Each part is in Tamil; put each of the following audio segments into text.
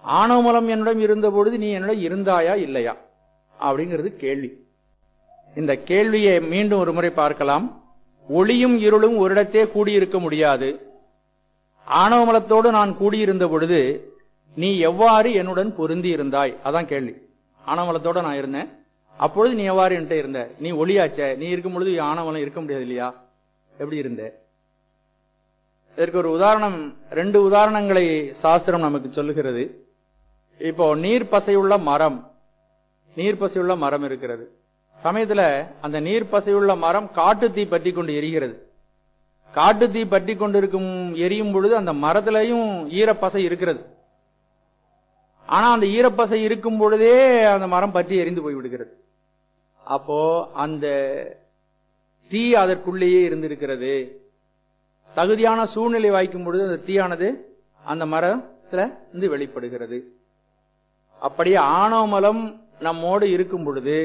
ஆணவமலம் என்னிடம் இருந்த பொழுது நீ என்னிடம் இருந்தாயா இல்லையா அப்படிங்கிறது கேள்வி இந்த கேள்வியை மீண்டும் ஒரு முறை பார்க்கலாம் ஒளியும் இருளும் ஒரிடத்தே கூடியிருக்க முடியாது ஆணவமலத்தோடு நான் கூடியிருந்த பொழுது நீ எவ்வாறு என்னுடன் பொருந்தி இருந்தாய் அதான் கேள்வி ஆணவமலத்தோட நான் இருந்தேன் அப்பொழுது நீ எவ்வாறு என்கிட்ட இருந்த நீ ஒளியாச்ச நீ இருக்கும் பொழுது ஆணவமலம் இருக்க முடியாது இல்லையா எப்படி இருந்த இதற்கு ஒரு உதாரணம் ரெண்டு உதாரணங்களை சாஸ்திரம் நமக்கு சொல்லுகிறது இப்போ நீர் பசையுள்ள மரம் நீர் பசையுள்ள மரம் இருக்கிறது சமயத்துல அந்த நீர் பசையுள்ள மரம் காட்டு தீ பற்றி கொண்டு எரிகிறது காட்டு தீ பற்றி கொண்டிருக்கும் எரியும் பொழுது அந்த மரத்திலையும் ஈரப்பசை இருக்கிறது ஆனா அந்த ஈரப்பசை இருக்கும் பொழுதே அந்த மரம் பற்றி எரிந்து போய் விடுகிறது அப்போ அந்த தீ அதற்குள்ளேயே இருந்திருக்கிறது தகுதியான சூழ்நிலை வாய்க்கும் பொழுது அந்த தீயானது அந்த மரத்துல இருந்து வெளிப்படுகிறது அப்படியே ஆணவமலம் நம்மோடு இருக்கும் பொழுது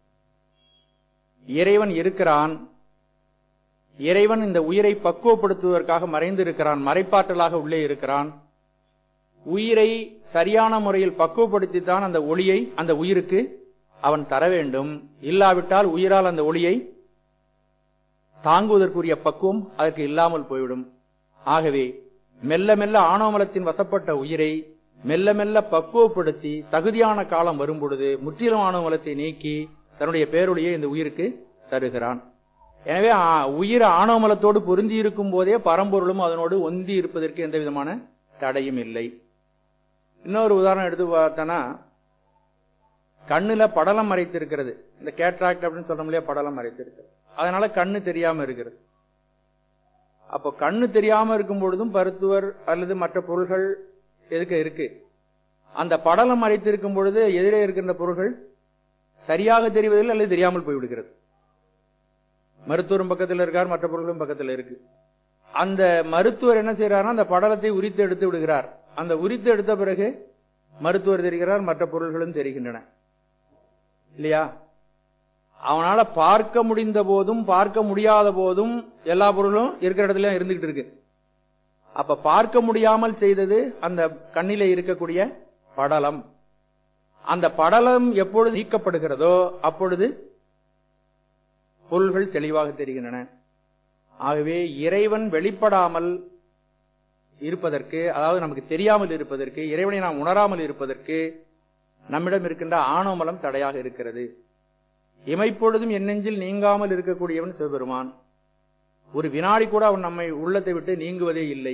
இறைவன் இருக்கிறான் இறைவன் இந்த உயிரை பக்குவப்படுத்துவதற்காக மறைந்திருக்கிறான் மறைப்பாற்றலாக உள்ளே இருக்கிறான் உயிரை சரியான முறையில் பக்குவப்படுத்தித்தான் அந்த ஒளியை அந்த உயிருக்கு அவன் தர வேண்டும் இல்லாவிட்டால் உயிரால் அந்த ஒளியை தாங்குவதற்குரிய பக்குவம் அதற்கு இல்லாமல் போய்விடும் ஆகவே மெல்ல மெல்ல ஆணவமலத்தின் வசப்பட்ட உயிரை மெல்ல மெல்ல பக்குவப்படுத்தி தகுதியான காலம் வரும் பொழுது முற்றிலும் ஆணவமலத்தை நீக்கி தன்னுடைய பேரொழியை இந்த உயிருக்கு தருகிறான் எனவே ஆ- உயிர் ஆணவமலத்தோடு பொருந்தி இருக்கும் போதே பரம்பொருளும் அதனோடு ஒந்தி இருப்பதற்கு எந்த விதமான தடையும் இல்லை இன்னொரு உதாரணம் எடுத்து பார்த்தோன்னா கண்ணுல படலம் மறைத்திருக்கிறது இந்த கேட்ராக்ட் அப்படின்னு சொல்றோம் இல்லையா படலம் மறைத்திருக்கிறது அதனால கண்ணு தெரியாம இருக்கிறது அப்போ கண்ணு தெரியாம இருக்கும் பொழுதும் மருத்துவர் அல்லது மற்ற பொருள்கள் எதுக்க இருக்கு அந்த படலம் மறைத்திருக்கும் பொழுது எதிரே இருக்கின்ற பொருள்கள் சரியாக தெரிவதில்லை அல்லது தெரியாமல் போய்விடுகிறது மருத்துவரும் பக்கத்தில் இருக்கார் மற்ற பொருள்களும் பக்கத்தில் இருக்கு அந்த மருத்துவர் என்ன செய்யறாருன்னா அந்த படலத்தை உரித்து எடுத்து விடுகிறார் அந்த உரித்து எடுத்த பிறகு மருத்துவர் தெரிகிறார் மற்ற பொருள்களும் தெரிகின்றன இல்லையா அவனால பார்க்க முடிந்த போதும் பார்க்க முடியாத போதும் எல்லா பொருளும் இருக்கிற இடத்துல இருந்துகிட்டு இருக்கு அப்ப பார்க்க முடியாமல் செய்தது அந்த கண்ணிலே இருக்கக்கூடிய படலம் அந்த படலம் எப்பொழுது நீக்கப்படுகிறதோ அப்பொழுது பொருள்கள் தெளிவாக தெரிகின்றன ஆகவே இறைவன் வெளிப்படாமல் இருப்பதற்கு அதாவது நமக்கு தெரியாமல் இருப்பதற்கு இறைவனை நாம் உணராமல் இருப்பதற்கு நம்மிடம் இருக்கின்ற ஆணவமலம் தடையாக இருக்கிறது இமைப்பொழுதும் என் நெஞ்சில் நீங்காமல் இருக்கக்கூடியவன் சிவபெருமான் ஒரு வினாடி கூட அவன் நம்மை உள்ளத்தை விட்டு நீங்குவதே இல்லை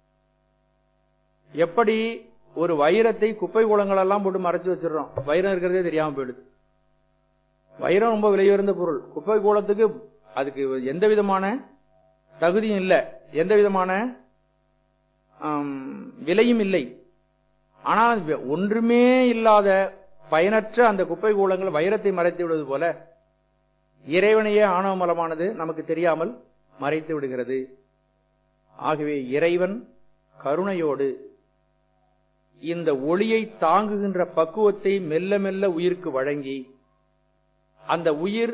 எப்படி ஒரு வைரத்தை குப்பை குளங்களெல்லாம் போட்டு மறைச்சு வச்சிடறோம் வைரம் இருக்கிறதே தெரியாம போயிடுது வைரம் ரொம்ப விலையுயர்ந்த பொருள் குப்பை கூலத்துக்கு அதுக்கு எந்த விதமான தகுதியும் இல்லை எந்த விதமான ஆம், விலையும் இல்லை ஆனால் வி- ஒன்றுமே இல்லாத பயனற்ற அந்த குப்பை கூலங்கள் வைரத்தை மறைத்து விடுவது போல இறைவனையே ஆணவமலமானது நமக்கு தெரியாமல் மறைத்து விடுகிறது ஆகவே இறைவன் கருணையோடு இந்த ஒளியை தாங்குகின்ற பக்குவத்தை மெல்ல மெல்ல உயிருக்கு வழங்கி அந்த உயிர்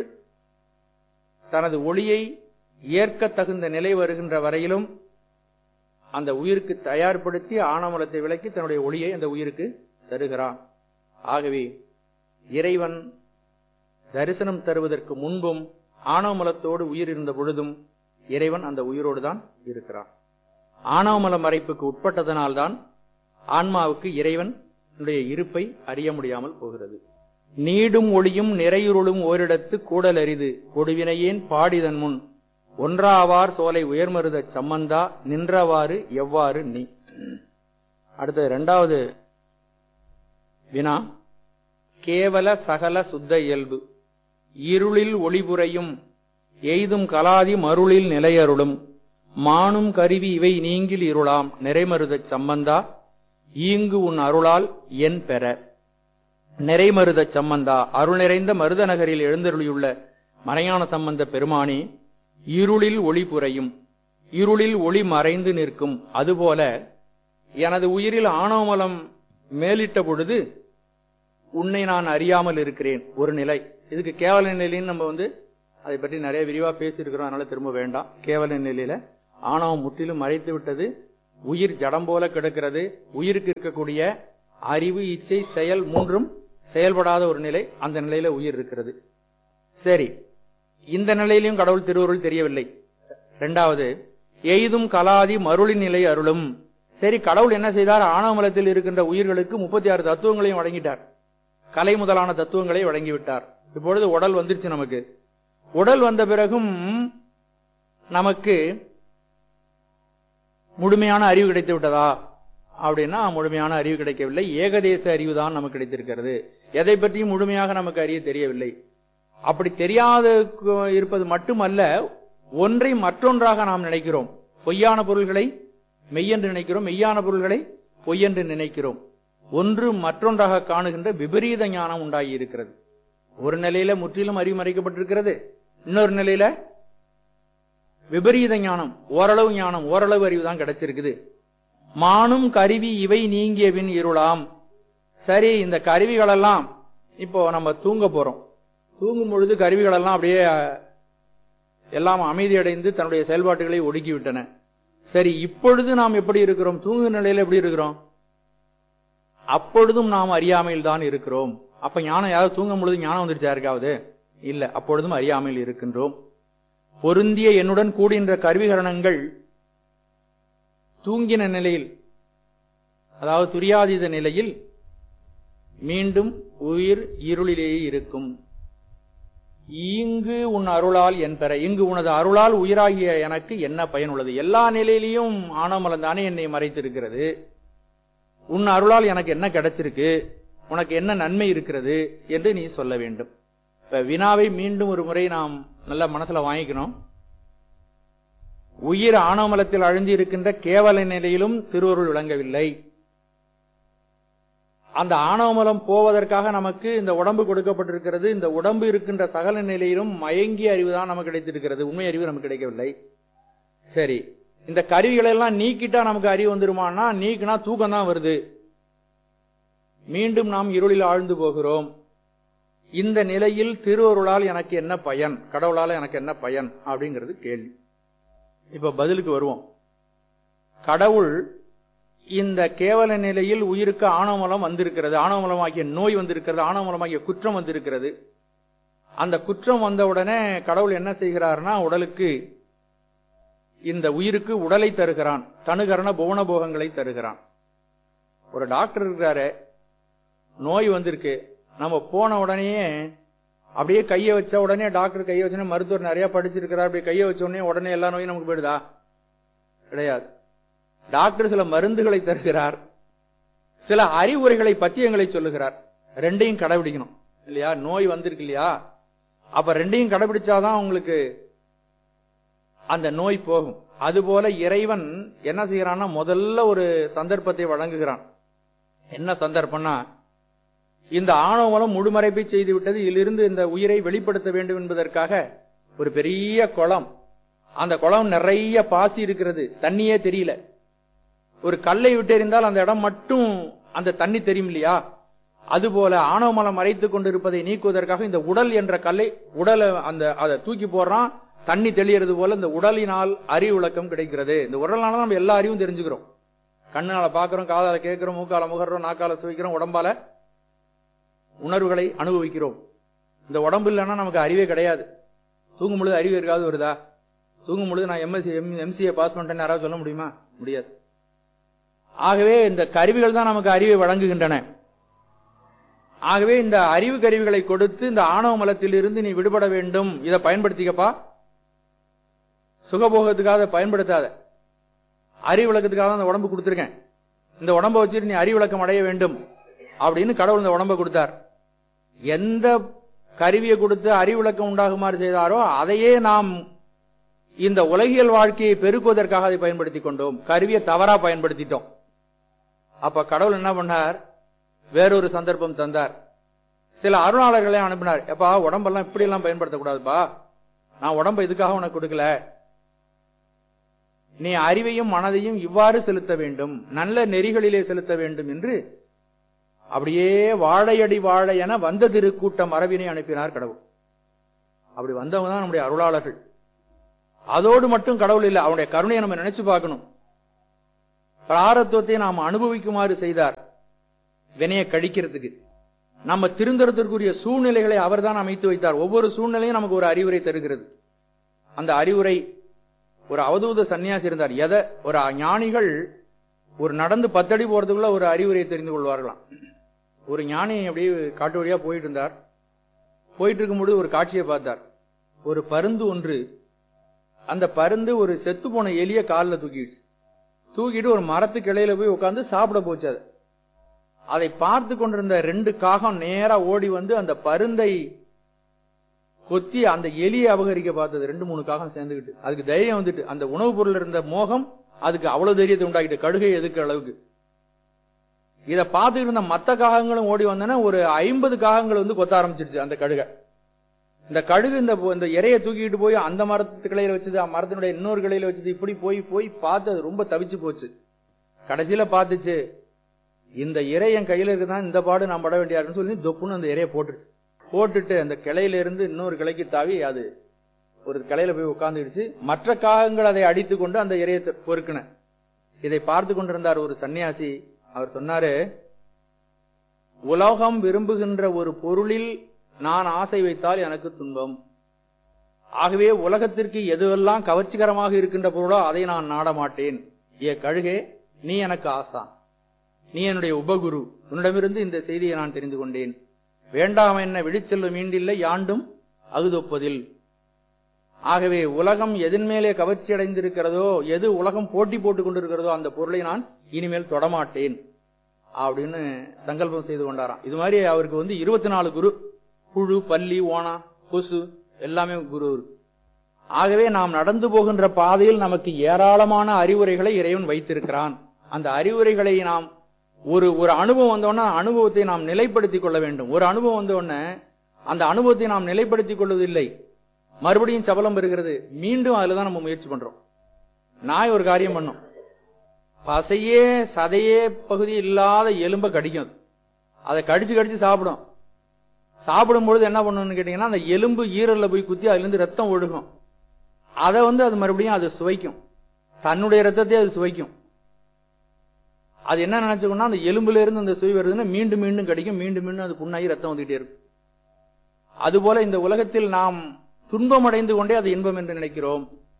தனது ஒளியை ஏற்க தகுந்த நிலை வருகின்ற வரையிலும் அந்த உயிருக்கு தயார்படுத்தி ஆணவமலத்தை விலக்கி தன்னுடைய ஒளியை அந்த உயிருக்கு தருகிறான் ஆகவே இறைவன் தரிசனம் தருவதற்கு முன்பும் ஆணவமலத்தோடு உயிர் இருந்த பொழுதும் இறைவன் அந்த உயிரோடு தான் இருக்கிறான் ஆணவமல மறைப்புக்கு உட்பட்டதனால்தான் ஆன்மாவுக்கு இறைவன் இருப்பை அறிய முடியாமல் போகிறது நீடும் ஒளியும் நிறையுருளும் ஓரிடத்து கூடல் அரிது கொடுவினையேன் பாடிதன் முன் ஒன்றாவார் சோலை உயர்மருதச் சம்மந்தா நின்றவாறு எவ்வாறு நீ அடுத்த இரண்டாவது வினா கேவல சகல சுத்த இயல்பு இருளில் ஒளிபுரையும் எய்தும் கலாதி மருளில் நிலையருளும் மானும் கருவி இவை நீங்கில் இருளாம் நிறைமருதச் சம்பந்தா ஈங்கு உன் அருளால் என் பெற நிறைமருதச் சம்பந்தா அருள் நிறைந்த மருத நகரில் எழுந்தருளியுள்ள மறையான சம்பந்த பெருமானே இருளில் ஒளி புரையும் இருளில் ஒளி மறைந்து நிற்கும் அதுபோல எனது உயிரில் ஆணவமலம் மேலிட்ட பொழுது உன்னை நான் அறியாமல் இருக்கிறேன் ஒரு நிலை இதுக்கு கேவல நிலைன்னு நம்ம வந்து அதை பற்றி நிறைய விரிவா பேசியிருக்கிறோம் அதனால திரும்ப வேண்டாம் கேவல நிலையில ஆணவம் முற்றிலும் மறைத்து விட்டது உயிர் ஜடம் போல கிடக்கிறது உயிருக்கு இருக்கக்கூடிய அறிவு இச்சை செயல் மூன்றும் செயல்படாத ஒரு நிலை அந்த நிலையில உயிர் இருக்கிறது சரி இந்த நிலையிலும் கடவுள் திருவருள் தெரியவில்லை இரண்டாவது எய்தும் கலாதி மருளின் நிலை அருளும் சரி கடவுள் என்ன செய்தார் ஆணவமலத்தில் இருக்கின்ற உயிர்களுக்கு முப்பத்தி ஆறு தத்துவங்களையும் வழங்கிட்டார் கலை முதலான தத்துவங்களை வழங்கிவிட்டார் இப்பொழுது உடல் வந்துருச்சு நமக்கு உடல் வந்த பிறகும் நமக்கு முழுமையான அறிவு கிடைத்து விட்டதா அப்படின்னா முழுமையான அறிவு கிடைக்கவில்லை ஏகதேச அறிவு தான் நமக்கு கிடைத்திருக்கிறது எதை பற்றியும் முழுமையாக நமக்கு அறிய தெரியவில்லை அப்படி தெரியாத இருப்பது மட்டுமல்ல ஒன்றை மற்றொன்றாக நாம் நினைக்கிறோம் பொய்யான பொருள்களை மெய்யென்று நினைக்கிறோம் மெய்யான பொருள்களை பொய்யென்று நினைக்கிறோம் ஒன்று மற்றொன்றாக காணுகின்ற விபரீத ஞானம் உண்டாகி இருக்கிறது ஒரு நிலையில முற்றிலும் அறிவு மறைக்கப்பட்டிருக்கிறது இன்னொரு நிலையில விபரீத ஞானம் ஓரளவு ஞானம் ஓரளவு அறிவு தான் கிடைச்சிருக்குது மானும் கருவி இவை நீங்கிய பின் இருளாம் சரி இந்த கருவிகளெல்லாம் இப்போ நம்ம தூங்க போறோம் தூங்கும் பொழுது கருவிகளெல்லாம் அப்படியே எல்லாம் அமைதியடைந்து தன்னுடைய செயல்பாட்டுகளை ஒடுக்கிவிட்டன சரி இப்பொழுது நாம் எப்படி இருக்கிறோம் தூங்கு நிலையில எப்படி இருக்கிறோம் அப்பொழுதும் நாம் அறியாமையில் தான் இருக்கிறோம் அப்ப ஞானம் யாராவது தூங்கும் பொழுது ஞானம் வந்துருச்சா இருக்காவது இல்ல அப்பொழுதும் அறியாமையில் இருக்கின்றோம் பொருந்திய என்னுடன் கூடுகின்ற கருவிகரணங்கள் தூங்கின நிலையில் அதாவது துரியாதீத நிலையில் மீண்டும் உயிர் இருளிலேயே இருக்கும் இங்கு உன் அருளால் என் பெற இங்கு உனது அருளால் உயிராகிய எனக்கு என்ன பயன் உள்ளது எல்லா நிலையிலையும் ஆனமலம் தானே என்னை மறைத்திருக்கிறது உன் அருளால் எனக்கு என்ன கிடைச்சிருக்கு உனக்கு என்ன நன்மை இருக்கிறது என்று நீ சொல்ல வேண்டும் இப்ப வினாவை மீண்டும் ஒரு முறை நாம் நல்ல மனசுல வாங்கிக்கணும் உயிர் ஆணவமலத்தில் அழிந்து இருக்கின்ற கேவல நிலையிலும் திருவருள் விளங்கவில்லை அந்த ஆணவமலம் போவதற்காக நமக்கு இந்த உடம்பு கொடுக்கப்பட்டிருக்கிறது இந்த உடம்பு இருக்கின்ற சகல நிலையிலும் மயங்கிய அறிவு தான் நமக்கு கிடைத்திருக்கிறது உண்மை அறிவு நமக்கு கிடைக்கவில்லை சரி இந்த கருவிகளை எல்லாம் நீக்கிட்டா நமக்கு அறிவு வந்துருமானா நீக்கினா தூக்கம் தான் வருது மீண்டும் நாம் இருளில் ஆழ்ந்து போகிறோம் இந்த நிலையில் திருவருளால் எனக்கு என்ன பயன் கடவுளால் எனக்கு என்ன பயன் அப்படிங்கிறது கேள்வி இப்ப பதிலுக்கு வருவோம் கடவுள் இந்த கேவல நிலையில் உயிருக்கு ஆணவமலம் வந்திருக்கிறது ஆணவமலமாகிய நோய் வந்திருக்கிறது ஆணவமலமாகிய குற்றம் வந்திருக்கிறது அந்த குற்றம் வந்தவுடனே கடவுள் என்ன செய்கிறார்னா உடலுக்கு இந்த உயிருக்கு உடலை தருகிறான் தனுகரண புவனபோகங்களை தருகிறான் ஒரு டாக்டர் இருக்கிறாரு நோய் வந்திருக்கு நம்ம போன உடனேயே அப்படியே கையை வச்ச உடனே டாக்டர் கையை வச்சோடனே மருத்துவர் நிறைய படிச்சிருக்கிறார் அப்படியே கையை வச்ச உடனே உடனே எல்லா நோயும் நமக்கு போயிடுதா கிடையாது டாக்டர் சில மருந்துகளை தருகிறார் சில அறிவுரைகளை பத்தியங்களை சொல்லுகிறார் ரெண்டையும் கடைபிடிக்கணும் இல்லையா நோய் வந்திருக்கு இல்லையா அப்ப ரெண்டையும் கடைபிடிச்சாதான் உங்களுக்கு அந்த நோய் போகும் அதுபோல இறைவன் என்ன செய்யறான்னா முதல்ல ஒரு சந்தர்ப்பத்தை வழங்குகிறான் என்ன சந்தர்ப்பம்னா இந்த ஆணவமலம் முழுமறைப்பை செய்து விட்டது இதிலிருந்து இந்த உயிரை வெளிப்படுத்த வேண்டும் என்பதற்காக ஒரு பெரிய குளம் அந்த குளம் நிறைய பாசி இருக்கிறது தண்ணியே தெரியல ஒரு கல்லை விட்டெறிந்தால் அந்த இடம் மட்டும் அந்த தண்ணி தெரியும் இல்லையா அதுபோல ஆணவமலம் மறைத்துக் கொண்டிருப்பதை நீக்குவதற்காக இந்த உடல் என்ற கல்லை உடலை அந்த அதை தூக்கி போடுறான் தண்ணி தெளியறது போல இந்த உடலினால் அறிவு விளக்கம் கிடைக்கிறது இந்த உடலால நம்ம எல்லா அறிவும் தெரிஞ்சுக்கிறோம் கண்ணால பாக்குறோம் காதால கேட்கிறோம் மூக்கால முகர்றோம் நாக்கால சுவைக்கிறோம் உடம்பால உணர்வுகளை அனுபவிக்கிறோம் இந்த உடம்பு இல்லைன்னா நமக்கு அறிவே கிடையாது தூங்கும் பொழுது அறிவு இருக்காது வருதா தூங்கும் பொழுது நான் எம்எஸ்சி எம்சிஏ பாஸ் பண்ணிட்டேன்னு யாராவது சொல்ல முடியுமா முடியாது ஆகவே இந்த கருவிகள் தான் நமக்கு அறிவை வழங்குகின்றன ஆகவே இந்த அறிவு கருவிகளை கொடுத்து இந்த ஆணவ மலத்தில் இருந்து நீ விடுபட வேண்டும் இதை பயன்படுத்திக்கப்பா சுகபோகத்துக்காக பயன்படுத்தாத அறிவு விளக்கத்துக்காக தான் இந்த உடம்பு கொடுத்துருக்கேன் இந்த உடம்பை வச்சுட்டு நீ அறிவு விளக்கம் அடைய வேண்டும் அப்படின்னு கடவுள் இந்த உடம்பை கொடுத்தார் எந்த கருவியை கொடுத்து அறிவு விளக்கம் உண்டாகுமாறு செய்தாரோ அதையே நாம் இந்த உலகியல் வாழ்க்கையை பெருக்குவதற்காக அதை பயன்படுத்திக் கொண்டோம் கருவியை தவறா பயன்படுத்திட்டோம் அப்ப கடவுள் என்ன பண்ணார் வேறொரு சந்தர்ப்பம் தந்தார் சில அருளாளர்களை அனுப்பினார் எப்பா உடம்பெல்லாம் இப்படி எல்லாம் பயன்படுத்தக்கூடாதுப்பா நான் உடம்ப இதுக்காக உனக்கு கொடுக்கல நீ அறிவையும் மனதையும் இவ்வாறு செலுத்த வேண்டும் நல்ல நெறிகளிலே செலுத்த வேண்டும் என்று அப்படியே வாழையடி வாழை என வந்த திருக்கூட்டம் மரபினை அனுப்பினார் கடவுள் அப்படி வந்தவங்க தான் நம்முடைய அருளாளர்கள் அதோடு மட்டும் கடவுள் இல்லை அவனுடைய கருணையை நம்ம நினைச்சு பார்க்கணும் பிராரத்துவத்தை நாம் அனுபவிக்குமாறு செய்தார் வினைய கழிக்கிறதுக்கு நம்ம திருந்தறதற்குரிய சூழ்நிலைகளை அவர்தான் அமைத்து வைத்தார் ஒவ்வொரு சூழ்நிலையும் நமக்கு ஒரு அறிவுரை தருகிறது அந்த அறிவுரை ஒரு அவதூத சன்னியாசி இருந்தார் எதை ஒரு ஞானிகள் ஒரு நடந்து பத்தடி போறதுக்குள்ள ஒரு அறிவுரையை தெரிந்து கொள்வார்களாம் ஒரு ஞானி அப்படியே காட்டு வழியா போயிட்டு இருந்தார் போயிட்டு இருக்கும்போது ஒரு காட்சியை பார்த்தார் ஒரு பருந்து ஒன்று அந்த பருந்து ஒரு செத்து போன எலிய காலில் தூக்கிடுச்சு தூக்கிட்டு ஒரு மரத்து கிளையில போய் உட்காந்து சாப்பிட போச்சு அது அதை பார்த்து கொண்டிருந்த ரெண்டு காகம் நேரா ஓடி வந்து அந்த பருந்தை கொத்தி அந்த எலியை அபகரிக்க பார்த்தது ரெண்டு மூணு காகம் சேர்ந்துக்கிட்டு அதுக்கு தைரியம் வந்துட்டு அந்த உணவுப் பொருள் இருந்த மோகம் அதுக்கு அவ்வளவு தைரியத்தை உண்டாக்கிட்டு கடுகை எதுக்குற அளவுக்கு இத பார்த்துட்டு இருந்த மத்த காகங்களும் ஓடி வந்தன ஒரு ஐம்பது காகங்கள் வந்து கொத்த ஆரம்பிச்சிருச்சு அந்த கடுகை இந்த கழுகு இந்த இந்த இறைய தூக்கிட்டு போய் அந்த மரத்து கிளையில வச்சது அந்த மரத்தினுடைய இன்னொரு கிளையில வச்சது இப்படி போய் போய் பார்த்து அது ரொம்ப தவிச்சு போச்சு கடைசியில பார்த்துச்சு இந்த இறை என் கையில இருக்குதான் இந்த பாடு நான் பட வேண்டியாருன்னு சொல்லி தொப்புன்னு அந்த இறைய போட்டுருச்சு போட்டுட்டு அந்த கிளையில இருந்து இன்னொரு கிளைக்கு தாவி அது ஒரு கிளையில போய் உட்கார்ந்துடுச்சு மற்ற காகங்கள் அதை அடித்து கொண்டு அந்த இறையத்தை பொறுக்கின இதை பார்த்து கொண்டிருந்தார் ஒரு சன்னியாசி அவர் சொன்னாரு உலோகம் விரும்புகின்ற ஒரு பொருளில் நான் ஆசை வைத்தால் எனக்கு துன்பம் ஆகவே உலகத்திற்கு எதுவெல்லாம் கவர்ச்சிகரமாக இருக்கின்ற பொருளோ அதை நான் நாட மாட்டேன் ஏ கழுகே நீ எனக்கு ஆசான் நீ என்னுடைய உபகுரு உன்னிடமிருந்து இந்த செய்தியை நான் தெரிந்து கொண்டேன் வேண்டாம் என்ன விழிச்செல்லும் மீண்டில்லை யாண்டும் அகுதொப்பதில் ஆகவே உலகம் எதன் மேலே கவர்ச்சி அடைந்திருக்கிறதோ எது உலகம் போட்டி போட்டுக் கொண்டிருக்கிறதோ அந்த பொருளை நான் இனிமேல் தொடமாட்டேன் அப்படின்னு சங்கல்பம் செய்து கொண்டாராம் இது மாதிரி அவருக்கு வந்து இருபத்தி நாலு குரு புழு பல்லி ஓனா கொசு எல்லாமே குரு இருக்கு. ஆகவே நாம் நடந்து போகின்ற பாதையில் நமக்கு ஏராளமான அறிவுரைகளை இறைவன் வைத்திருக்கிறான் அந்த அறிவுரைகளை நாம் ஒரு ஒரு அனுபவம் வந்தோடனே அனுபவத்தை நாம் நிலைப்படுத்திக் கொள்ள வேண்டும் ஒரு அனுபவம் வந்தோடனே அந்த அனுபவத்தை நாம் நிலைப்படுத்திக் கொள்வதில்லை மறுபடியும் சபலம் பெறுகிறது மீண்டும் அதுல தான் நம்ம முயற்சி பண்றோம் நாய் ஒரு காரியம் பண்ணும் பசையே சதையே பகுதி இல்லாத எலும்ப கடிக்கும் அது. அதை கடிச்சு கடிச்சு சாப்பிடும் சாப்பிடும்பொழுது என்ன பண்ணணும்னு கேட்டீங்கன்னா அந்த எலும்பு ஈரல்ல போய் குத்தி அதுல இருந்து ரத்தம் ஒழுகும் அதை வந்து அது மறுபடியும் அது சுவைக்கும் தன்னுடைய ரத்தத்தை அது சுவைக்கும் அது என்ன நினைச்சுக்கணும்னா அந்த எலும்புல இருந்து அந்த சுவை வருதுன்னா மீண்டும் மீண்டும் கிடைக்கும் மீண்டும் மீண்டும் அது புண்ணாகி ரத்தம் வந்துகிட்டே இருக்கும் அதுபோல இந்த உலகத்தில் நாம் துன்பம் அடைந்து கொண்டே அது இன்பம் என்று நினைக்கிறோம்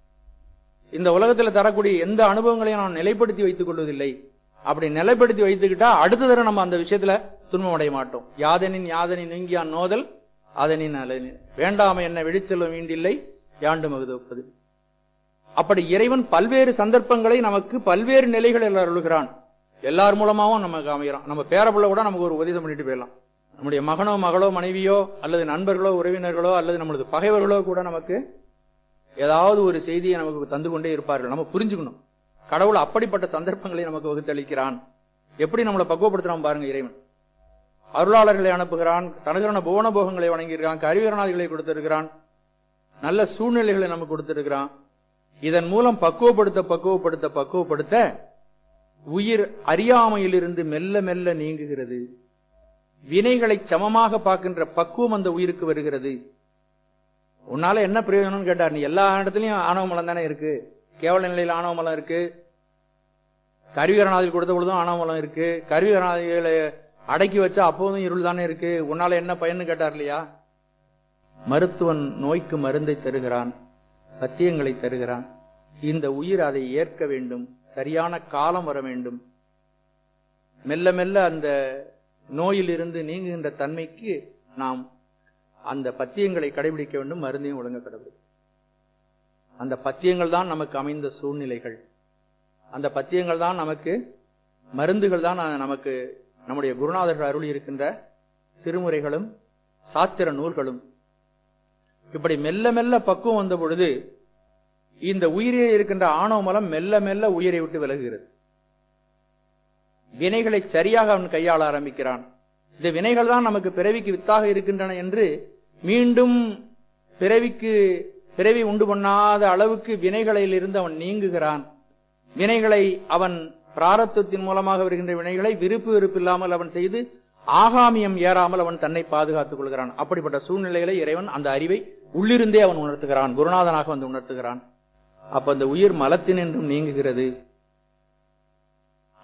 இந்த உலகத்தில் தரக்கூடிய எந்த அனுபவங்களையும் நாம் நிலைப்படுத்தி வைத்துக் கொள்வதில்லை அப்படி நிலைப்படுத்தி வைத்துக்கிட்டா அடுத்த தடவை நம்ம அந்த விஷயத்துல துன்பம் அடைய மாட்டோம் யாதனின் யாதனின் நீங்கியான் நோதல் அதனின் அலனின் வேண்டாம என்ன விழிச்செல்வம் வீண்டில்லை யாண்டு மகுதொப்பது அப்படி இறைவன் பல்வேறு சந்தர்ப்பங்களை நமக்கு பல்வேறு நிலைகளில் அருளுகிறான் எல்லார் மூலமாவும் நமக்கு அமைகிறான் நம்ம பேரப்புள்ள கூட நமக்கு ஒரு உதவி பண்ணிட்டு போயிடலாம் நம்முடைய மகனோ மகளோ மனைவியோ அல்லது நண்பர்களோ உறவினர்களோ அல்லது நம்மளது பகைவர்களோ கூட நமக்கு ஏதாவது ஒரு செய்தியை நமக்கு தந்து கொண்டே இருப்பார்கள் நம்ம புரிஞ்சுக்கணும் கடவுள் அப்படிப்பட்ட சந்தர்ப்பங்களை நமக்கு வகுத்தளிக்கிறான் எப்படி நம்மளை பக்குவப்படுத்துறான் பாருங்க இறைவன் அருளாளர்களை அனுப்புகிறான் தனகரண புவன போகங்களை வழங்கியிருக்கான் கருவிகரணாதிகளை கொடுத்திருக்கிறான் நல்ல சூழ்நிலைகளை நமக்கு கொடுத்திருக்கிறான் இதன் மூலம் பக்குவப்படுத்த பக்குவப்படுத்த பக்குவப்படுத்த உயிர் அறியாமையிலிருந்து மெல்ல மெல்ல நீங்குகிறது வினைகளை சமமாக பார்க்கின்ற பக்குவம் அந்த உயிருக்கு வருகிறது உன்னால என்ன பிரயோஜனம்னு கேட்டார் நீ எல்லா இடத்துலயும் ஆணவ மலம் தானே இருக்கு கேவல நிலையில் ஆணவ மலம் இருக்கு கருவிகரணாதிகள் கொடுத்த பொழுதும் ஆணவ மலம் இருக்கு கருவிகரணாதிகளை அடக்கி வச்சா அப்போதும் இருள் தானே இருக்கு உன்னால என்ன பயன்னு கேட்டார் இல்லையா மருத்துவன் நோய்க்கு மருந்தை தருகிறான் சத்தியங்களை தருகிறான் இந்த உயிர் அதை ஏற்க வேண்டும் சரியான காலம் வர வேண்டும் மெல்ல மெல்ல அந்த நோயிலிருந்து நீங்குகின்ற தன்மைக்கு நாம் அந்த பத்தியங்களை கடைபிடிக்க வேண்டும் மருந்தையும் ஒழுங்க கடவுள் அந்த பத்தியங்கள் தான் நமக்கு அமைந்த சூழ்நிலைகள் அந்த பத்தியங்கள் தான் நமக்கு மருந்துகள் தான் நமக்கு நம்முடைய குருநாதர்கள் அருளி இருக்கின்ற திருமுறைகளும் சாத்திர நூல்களும் இப்படி மெல்ல மெல்ல பக்குவம் வந்த பொழுது இந்த உயிரிலே இருக்கின்ற ஆணவ மலம் மெல்ல மெல்ல உயிரை விட்டு விலகுகிறது வினைகளை சரியாக அவன் கையாள ஆரம்பிக்கிறான் இந்த வினைகள் தான் நமக்கு பிறவிக்கு வித்தாக இருக்கின்றன என்று மீண்டும் பிறவிக்கு பிறவி உண்டு பண்ணாத அளவுக்கு வினைகளில் இருந்து அவன் நீங்குகிறான் வினைகளை அவன் பிராரத்துவத்தின் மூலமாக வருகின்ற வினைகளை விருப்பு வெறுப்பு இல்லாமல் அவன் செய்து ஆகாமியம் ஏறாமல் அவன் தன்னை பாதுகாத்துக் கொள்கிறான் அப்படிப்பட்ட சூழ்நிலைகளை இறைவன் அந்த அறிவை உள்ளிருந்தே அவன் உணர்த்துகிறான் குருநாதனாக வந்து உணர்த்துகிறான் அப்ப அந்த உயிர் மலத்தினின்றும் நீங்குகிறது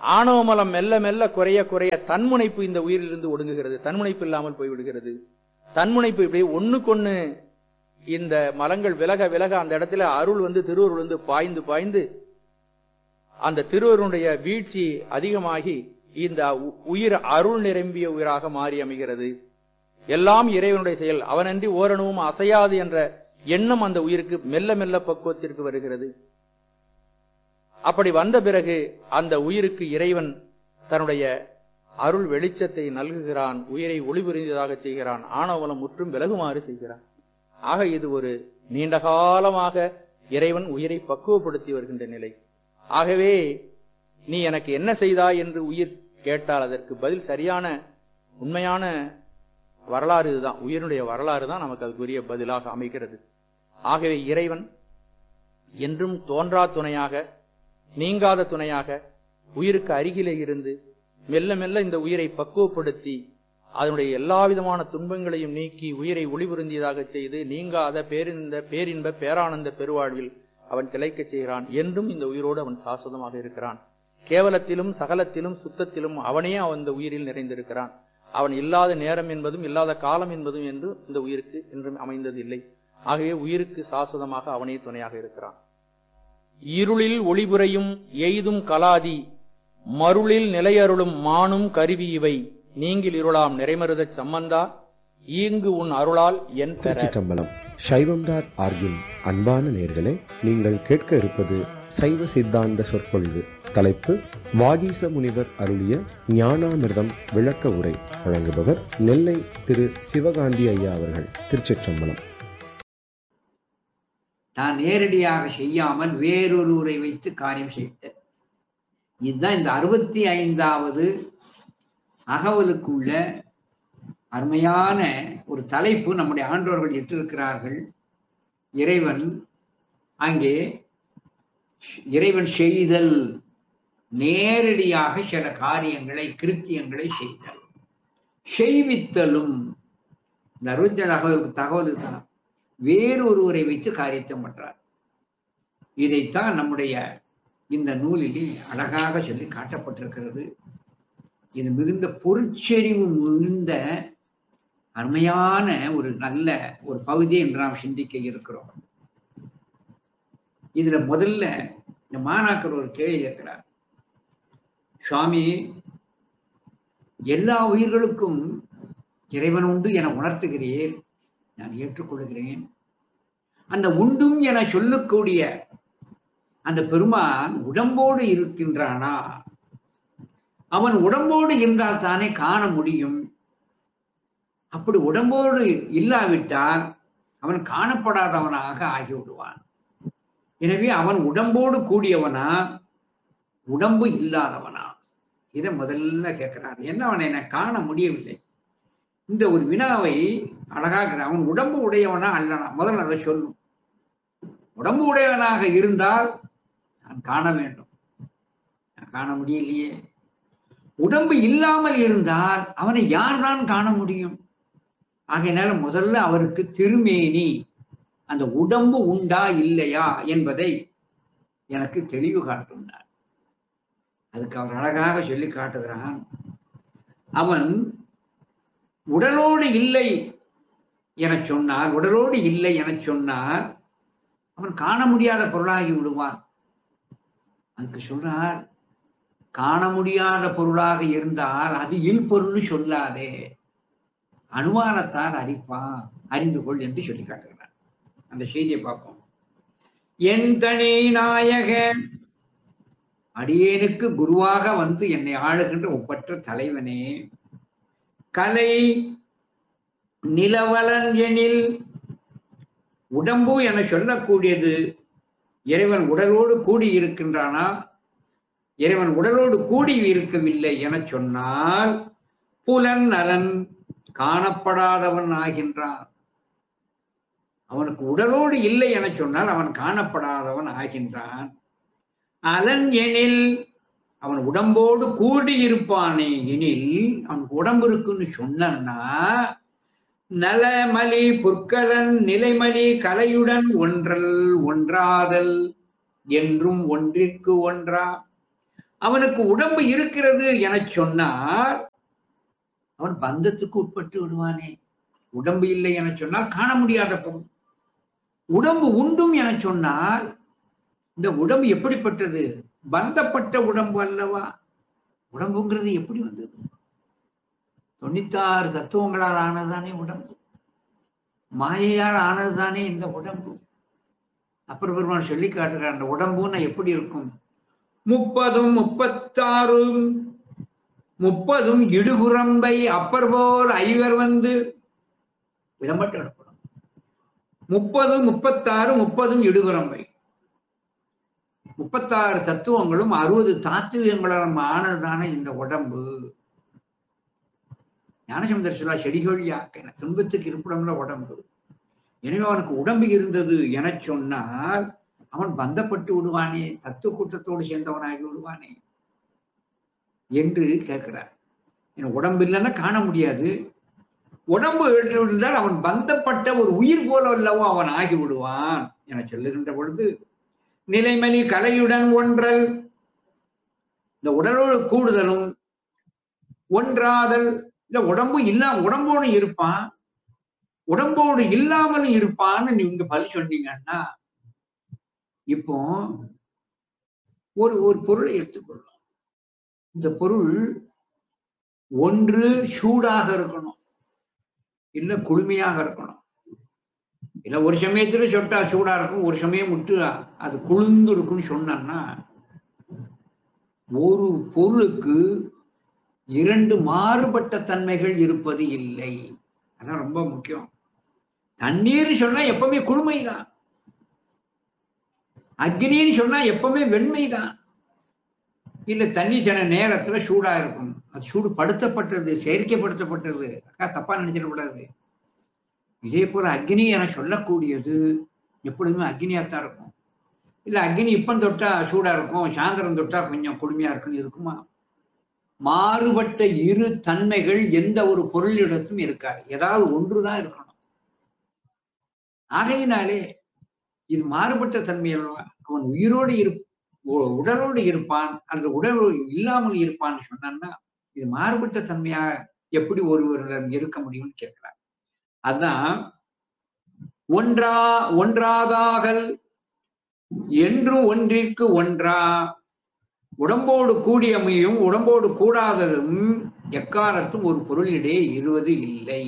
ஆணவமலம் மெல்ல மெல்ல குறைய குறைய தன்முனைப்பு இந்த உயிரிலிருந்து ஒடுங்குகிறது தன்முனைப்பு இல்லாமல் போய்விடுகிறது தன்முனைப்பு இப்படி ஒண்ணுக்கொண்ணு இந்த மலங்கள் விலக விலக அந்த இடத்துல அருள் வந்து திருவருள் வந்து பாய்ந்து பாய்ந்து அந்த திருவருடைய வீழ்ச்சி அதிகமாகி இந்த உ- உயிர் அருள் நிரம்பிய உயிராக மாறி அமைகிறது எல்லாம் இறைவனுடைய செயல் அவனன்றி ஓரணுவும் அசையாது என்ற எண்ணம் அந்த உயிருக்கு மெல்ல மெல்ல பக்குவத்திற்கு வருகிறது அப்படி வந்த பிறகு அந்த உயிருக்கு இறைவன் தன்னுடைய அருள் வெளிச்சத்தை நல்குகிறான் உயிரை ஒளிபுரிந்ததாக செய்கிறான் ஆணவலம் முற்றும் விலகுமாறு செய்கிறான் ஆக இது ஒரு நீண்ட காலமாக இறைவன் உயிரை பக்குவப்படுத்தி வருகின்ற நிலை ஆகவே நீ எனக்கு என்ன செய்தாய் என்று உயிர் கேட்டால் அதற்கு பதில் சரியான உண்மையான வரலாறு இதுதான் உயிரினுடைய வரலாறு தான் நமக்கு அதுக்குரிய பதிலாக அமைகிறது ஆகவே இறைவன் என்றும் தோன்றா துணையாக நீங்காத துணையாக உயிருக்கு அருகிலே இருந்து மெல்ல மெல்ல இந்த உயிரை பக்குவப்படுத்தி அதனுடைய எல்லா விதமான துன்பங்களையும் நீக்கி உயிரை ஒளிபுரிந்தியதாக செய்து நீங்காத பேரிந்த பேரின்ப பேரானந்த பெருவாழ்வில் அவன் திளைக்கச் செய்கிறான் என்றும் இந்த உயிரோடு அவன் சாஸ்வதமாக இருக்கிறான் கேவலத்திலும் சகலத்திலும் சுத்தத்திலும் அவனே அந்த உயிரில் நிறைந்திருக்கிறான் அவன் இல்லாத நேரம் என்பதும் இல்லாத காலம் என்பதும் என்று இந்த உயிருக்கு என்றும் அமைந்தது இல்லை ஆகவே உயிருக்கு சாஸ்வதமாக அவனே துணையாக இருக்கிறான் இருளில் ஒளிபுரையும் எய்தும் கலாதி மருளில் நிலையருளும் மானும் கருவி இவை நீங்கில் இருளாம் நிறைமருதச் சம்பந்தா ஈங்கு உன் அருளால் என் பெற திருச்சிற்றம்பலம் சைவம் டாட் ஆர்கின் அன்பான நேர்களே நீங்கள் கேட்க இருப்பது சைவ சித்தாந்த சொற்பொழிவு தலைப்பு வாகீச முனிவர் அருளிய ஞானாமிர்தம் விளக்க உரை வழங்குபவர் நெல்லை திரு சிவகாந்தி ஐயா அவர்கள் திருச்சிற்றம்பலம் தான் நேரடியாக செய்யாமல் வேறொருவரை வைத்து காரியம் செய்தல் இதுதான் இந்த அறுபத்தி ஐந்தாவது அகவலுக்குள்ள அருமையான ஒரு தலைப்பு நம்முடைய ஆண்டோர்கள் இட்டிருக்கிறார்கள் இறைவன் அங்கே இறைவன் செய்தல் நேரடியாக சில காரியங்களை கிருத்தியங்களை செய்தல் செய்வித்தலும் இந்த அறுபத்தி அகவலுக்கு தகவல் தான் வேறு ஒருவரை வைத்து காரியத்தை பண்றார் இதைத்தான் நம்முடைய இந்த நூலிலே அழகாக சொல்லி காட்டப்பட்டிருக்கிறது இது மிகுந்த பொருட்செறிவு மிகுந்த அருமையான ஒரு நல்ல ஒரு பகுதி என்று நாம் சிந்திக்க இருக்கிறோம் இதுல முதல்ல இந்த மாணாக்கர் ஒரு கேள்வி கேட்கிறார் சுவாமி எல்லா உயிர்களுக்கும் இறைவன் உண்டு என உணர்த்துகிறீர் நான் ஏற்றுக்கொள்கிறேன் அந்த உண்டும் என சொல்லக்கூடிய அந்த பெருமான் உடம்போடு இருக்கின்றானா அவன் உடம்போடு இருந்தால் தானே காண முடியும் அப்படி உடம்போடு இல்லாவிட்டால் அவன் காணப்படாதவனாக ஆகிவிடுவான் எனவே அவன் உடம்போடு கூடியவனா உடம்பு இல்லாதவனா இதை முதல்ல கேட்கிறார் என்ன அவனை நான் காண முடியவில்லை இந்த ஒரு வினாவை அழகாக அவன் உடம்பு உடையவனா அல்லனா முதல்ல அதை சொல்லும் உடம்பு உடையவனாக இருந்தால் நான் காண வேண்டும் நான் காண முடியலையே உடம்பு இல்லாமல் இருந்தால் அவனை யார்தான் காண முடியும் ஆகையினால முதல்ல அவருக்கு திருமேனி அந்த உடம்பு உண்டா இல்லையா என்பதை எனக்கு தெளிவு காட்டுனார் அதுக்கு அவர் அழகாக சொல்லி காட்டுகிறான் அவன் உடலோடு இல்லை என சொன்னார் உடலோடு இல்லை என சொன்னார் அவன் காண முடியாத பொருளாகி விடுவான் அதுக்கு சொல்றார் காண முடியாத பொருளாக இருந்தால் அது இல் பொருள்னு சொல்லாதே அனுமானத்தால் அறிப்பான் அறிந்து கொள் என்று சொல்லி காட்டுகிறார் அந்த செய்தியை பார்ப்போம் என் தனி நாயக அடியேனுக்கு குருவாக வந்து என்னை ஆளுகின்ற ஒப்பற்ற தலைவனே கலை நிலவலன் எனில் உடம்பு என சொல்லக்கூடியது இறைவன் உடலோடு கூடி இருக்கின்றானா இறைவன் உடலோடு கூடி இருக்கவில்லை என சொன்னால் புலன் நலன் காணப்படாதவன் ஆகின்றான் அவனுக்கு உடலோடு இல்லை என சொன்னால் அவன் காணப்படாதவன் ஆகின்றான் அலன் எனில் அவன் உடம்போடு கூடி இருப்பானே எனில் அவனுக்கு உடம்பு இருக்குன்னு சொன்னா நலமலி புற்கலன் நிலைமலி கலையுடன் ஒன்றல் ஒன்றாதல் என்றும் ஒன்றிற்கு ஒன்றா அவனுக்கு உடம்பு இருக்கிறது என சொன்னால் அவன் பந்தத்துக்கு உட்பட்டு விடுவானே உடம்பு இல்லை என சொன்னால் காண முடியாத பொருள் உடம்பு உண்டும் என சொன்னால் இந்த உடம்பு எப்படிப்பட்டது பந்தப்பட்ட உடம்பு அல்லவா உடம்புங்கிறது எப்படி வந்தது தொண்ணூத்தாறு தத்துவங்களால் ஆனதுதானே உடம்பு மாயையால் ஆனதுதானே இந்த உடம்பு அப்புறம் பெருமான் சொல்லி காட்டுறார் அந்த உடம்புன்னா எப்படி இருக்கும் முப்பதும் முப்பத்தாறும் முப்பதும் இடுகுரம்பை அப்பர் போல் ஐவர் வந்து இதை மட்டும் எடுக்கணும் முப்பது முப்பத்தாறு முப்பதும் இடுகுரம்பை முப்பத்தாறு தத்துவங்களும் அறுபது தாத்துவங்களால் ஆனதுதானே இந்த உடம்பு ஞானசமுதர் சொல்லா செடிகள் யாக்கென துன்பத்துக்கு இருப்பிடம்ல உடம்பு எனவே அவனுக்கு உடம்பு இருந்தது என சொன்னால் அவன் பந்தப்பட்டு விடுவானே தத்துவ கூட்டத்தோடு சேர்ந்தவனாகி விடுவானே என்று கேட்கிறார் எனக்கு உடம்பு இல்லைன்னா காண முடியாது உடம்பு இருந்தால் அவன் பந்தப்பட்ட ஒரு உயிர் போல அல்லவோ அவன் ஆகி விடுவான் என சொல்லுகின்ற பொழுது நிலைமலி கலையுடன் ஒன்றல் இந்த உடலோடு கூடுதலும் ஒன்றாதல் இல்ல உடம்பு இல்லாம உடம்போடு இருப்பான் உடம்போடு இல்லாமலும் இருப்பான்னு நீங்க பதில் சொன்னீங்கன்னா இப்போ ஒரு ஒரு பொருளை எடுத்துக்கொள்ளலாம் இந்த பொருள் ஒன்று சூடாக இருக்கணும் இல்ல குளுமையாக இருக்கணும் இல்ல ஒரு சமயத்துல சொட்டா சூடா இருக்கும் ஒரு சமயம் விட்டு அது குளிர்ந்து இருக்கும்னு சொன்னா ஒரு பொருளுக்கு இரண்டு மாறுபட்ட தன்மைகள் இருப்பது இல்லை அதான் ரொம்ப முக்கியம் தண்ணீர் சொன்னா எப்பவுமே குளுமைதான் அக்னின்னு சொன்னா எப்பவுமே வெண்மைதான் இல்ல தண்ணி சில நேரத்துல சூடா இருக்கும் அது சூடு படுத்தப்பட்டது செயற்கைப்படுத்தப்பட்டது அக்கா தப்பா நினைச்சிடக்கூடாது இதே போல அக்னி என சொல்லக்கூடியது எப்பொழுதுமே அக்னியாத்தான் இருக்கும் இல்ல அக்னி இப்பம் தொட்டா சூடா இருக்கும் சாயந்தரம் தொட்டா கொஞ்சம் குளுமையா இருக்குன்னு இருக்குமா மாறுபட்ட இரு தன்மைகள் எந்த ஒரு பொருளிடத்தும் இருக்காது ஏதாவது ஒன்றுதான் இருக்கணும் ஆகையினாலே இது மாறுபட்ட தன்மை அல்லவா அவன் உயிரோடு இரு உடலோடு இருப்பான் அல்லது உடலோடு இல்லாமல் இருப்பான்னு சொன்னான்னா இது மாறுபட்ட தன்மையா எப்படி ஒருவரிடம் இருக்க முடியும்னு கேட்கிறார் அதான் ஒன்றா ஒன்றாதாகல் என்றும் ஒன்றிற்கு ஒன்றா உடம்போடு கூடியமையும் உடம்போடு கூடாததும் எக்காலத்தும் ஒரு பொருளிடையே இருவது இல்லை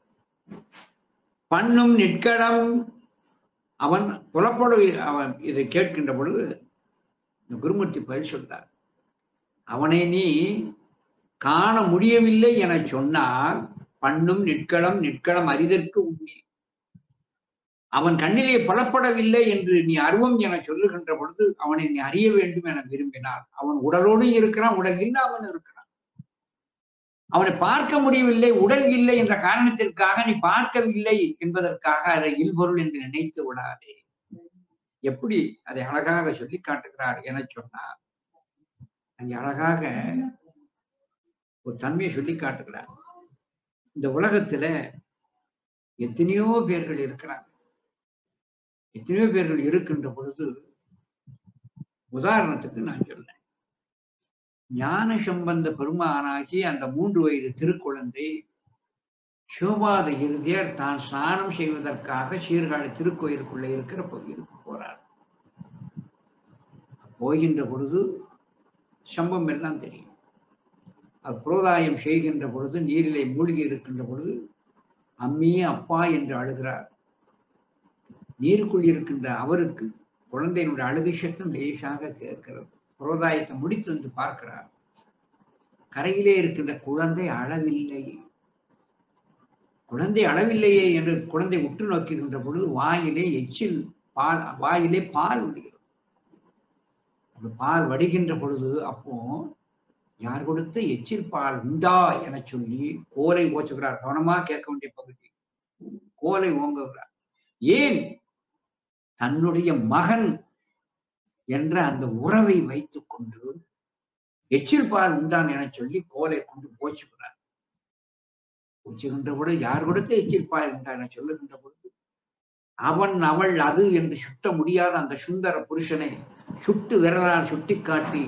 பண்ணும் நிற்கடம் அவன் புலப்பட அவன் இதை கேட்கின்ற பொழுது குருமூர்த்தி பதில் சொல்றார் அவனை நீ காண முடியவில்லை என சொன்னால் பண்ணும் நிற்களம் நிற்களம் அறிதற்கு உண்மை அவன் கண்ணிலே புலப்படவில்லை என்று நீ அருவம் என சொல்லுகின்ற பொழுது அவனை நீ அறிய வேண்டும் என விரும்பினார் அவன் உடலோடு இருக்கிறான் உடல் இல்லாமல் இருக்கிறான் அவனை பார்க்க முடியவில்லை உடல் இல்லை என்ற காரணத்திற்காக நீ பார்க்கவில்லை என்பதற்காக அதை இல்பொருள் என்று நினைத்து விடாதே எப்படி அதை அழகாக சொல்லி காட்டுகிறார் என சொன்னார் அங்கே அழகாக ஒரு தன்மையை சொல்லி காட்டுகிறார் இந்த உலகத்துல எத்தனையோ பேர்கள் இருக்கிறாங்க எத்தனையோ பேர்கள் இருக்கின்ற பொழுது உதாரணத்துக்கு நான் சொன்னேன் ஞான சம்பந்த பெருமானாகி அந்த மூன்று வயது திருக்குழந்தை சிவபாத இறுதியர் தான் ஸ்நானம் செய்வதற்காக சீர்காழி திருக்கோயிலுக்குள்ள இருக்கிற பகுதிக்கு போறார் போகின்ற பொழுது சம்பம் எல்லாம் தெரியும் அது புரோதாயம் செய்கின்ற பொழுது நீரிலே மூழ்கி இருக்கின்ற பொழுது அம்மி அப்பா என்று அழுகிறார் நீருக்குள் இருக்கின்ற அவருக்கு குழந்தையினுடைய அழுகை சத்தம் லேசாக கேட்கிறது புரோதாயத்தை முடித்து வந்து பார்க்கிறார் கரையிலே இருக்கின்ற குழந்தை அளவில்லை குழந்தை அளவில்லையே என்று குழந்தை உற்று நோக்குகின்ற பொழுது வாயிலே எச்சில் பால் வாயிலே பால் விடுகிறது அந்த பால் வடிகின்ற பொழுது அப்போ யார் கொடுத்த எச்சில் பால் உண்டா என சொல்லி கோலை ஓச்சுகிறார் கவனமா கேட்க வேண்டிய பகுதி கோலை ஓங்குகிறார் ஏன் தன்னுடைய மகன் என்ற அந்த உறவை வைத்துக் கொண்டு எச்சில் பால் உண்டான் என சொல்லி கோலை கொண்டு போச்சுகிறார் போச்சுகின்ற பொழுது யார் கொடுத்த எச்சில் பால் உண்டான் என சொல்லுகின்ற பொழுது அவன் அவள் அது என்று சுட்ட முடியாத அந்த சுந்தர புருஷனை சுட்டு விரலால் சுட்டி காட்டி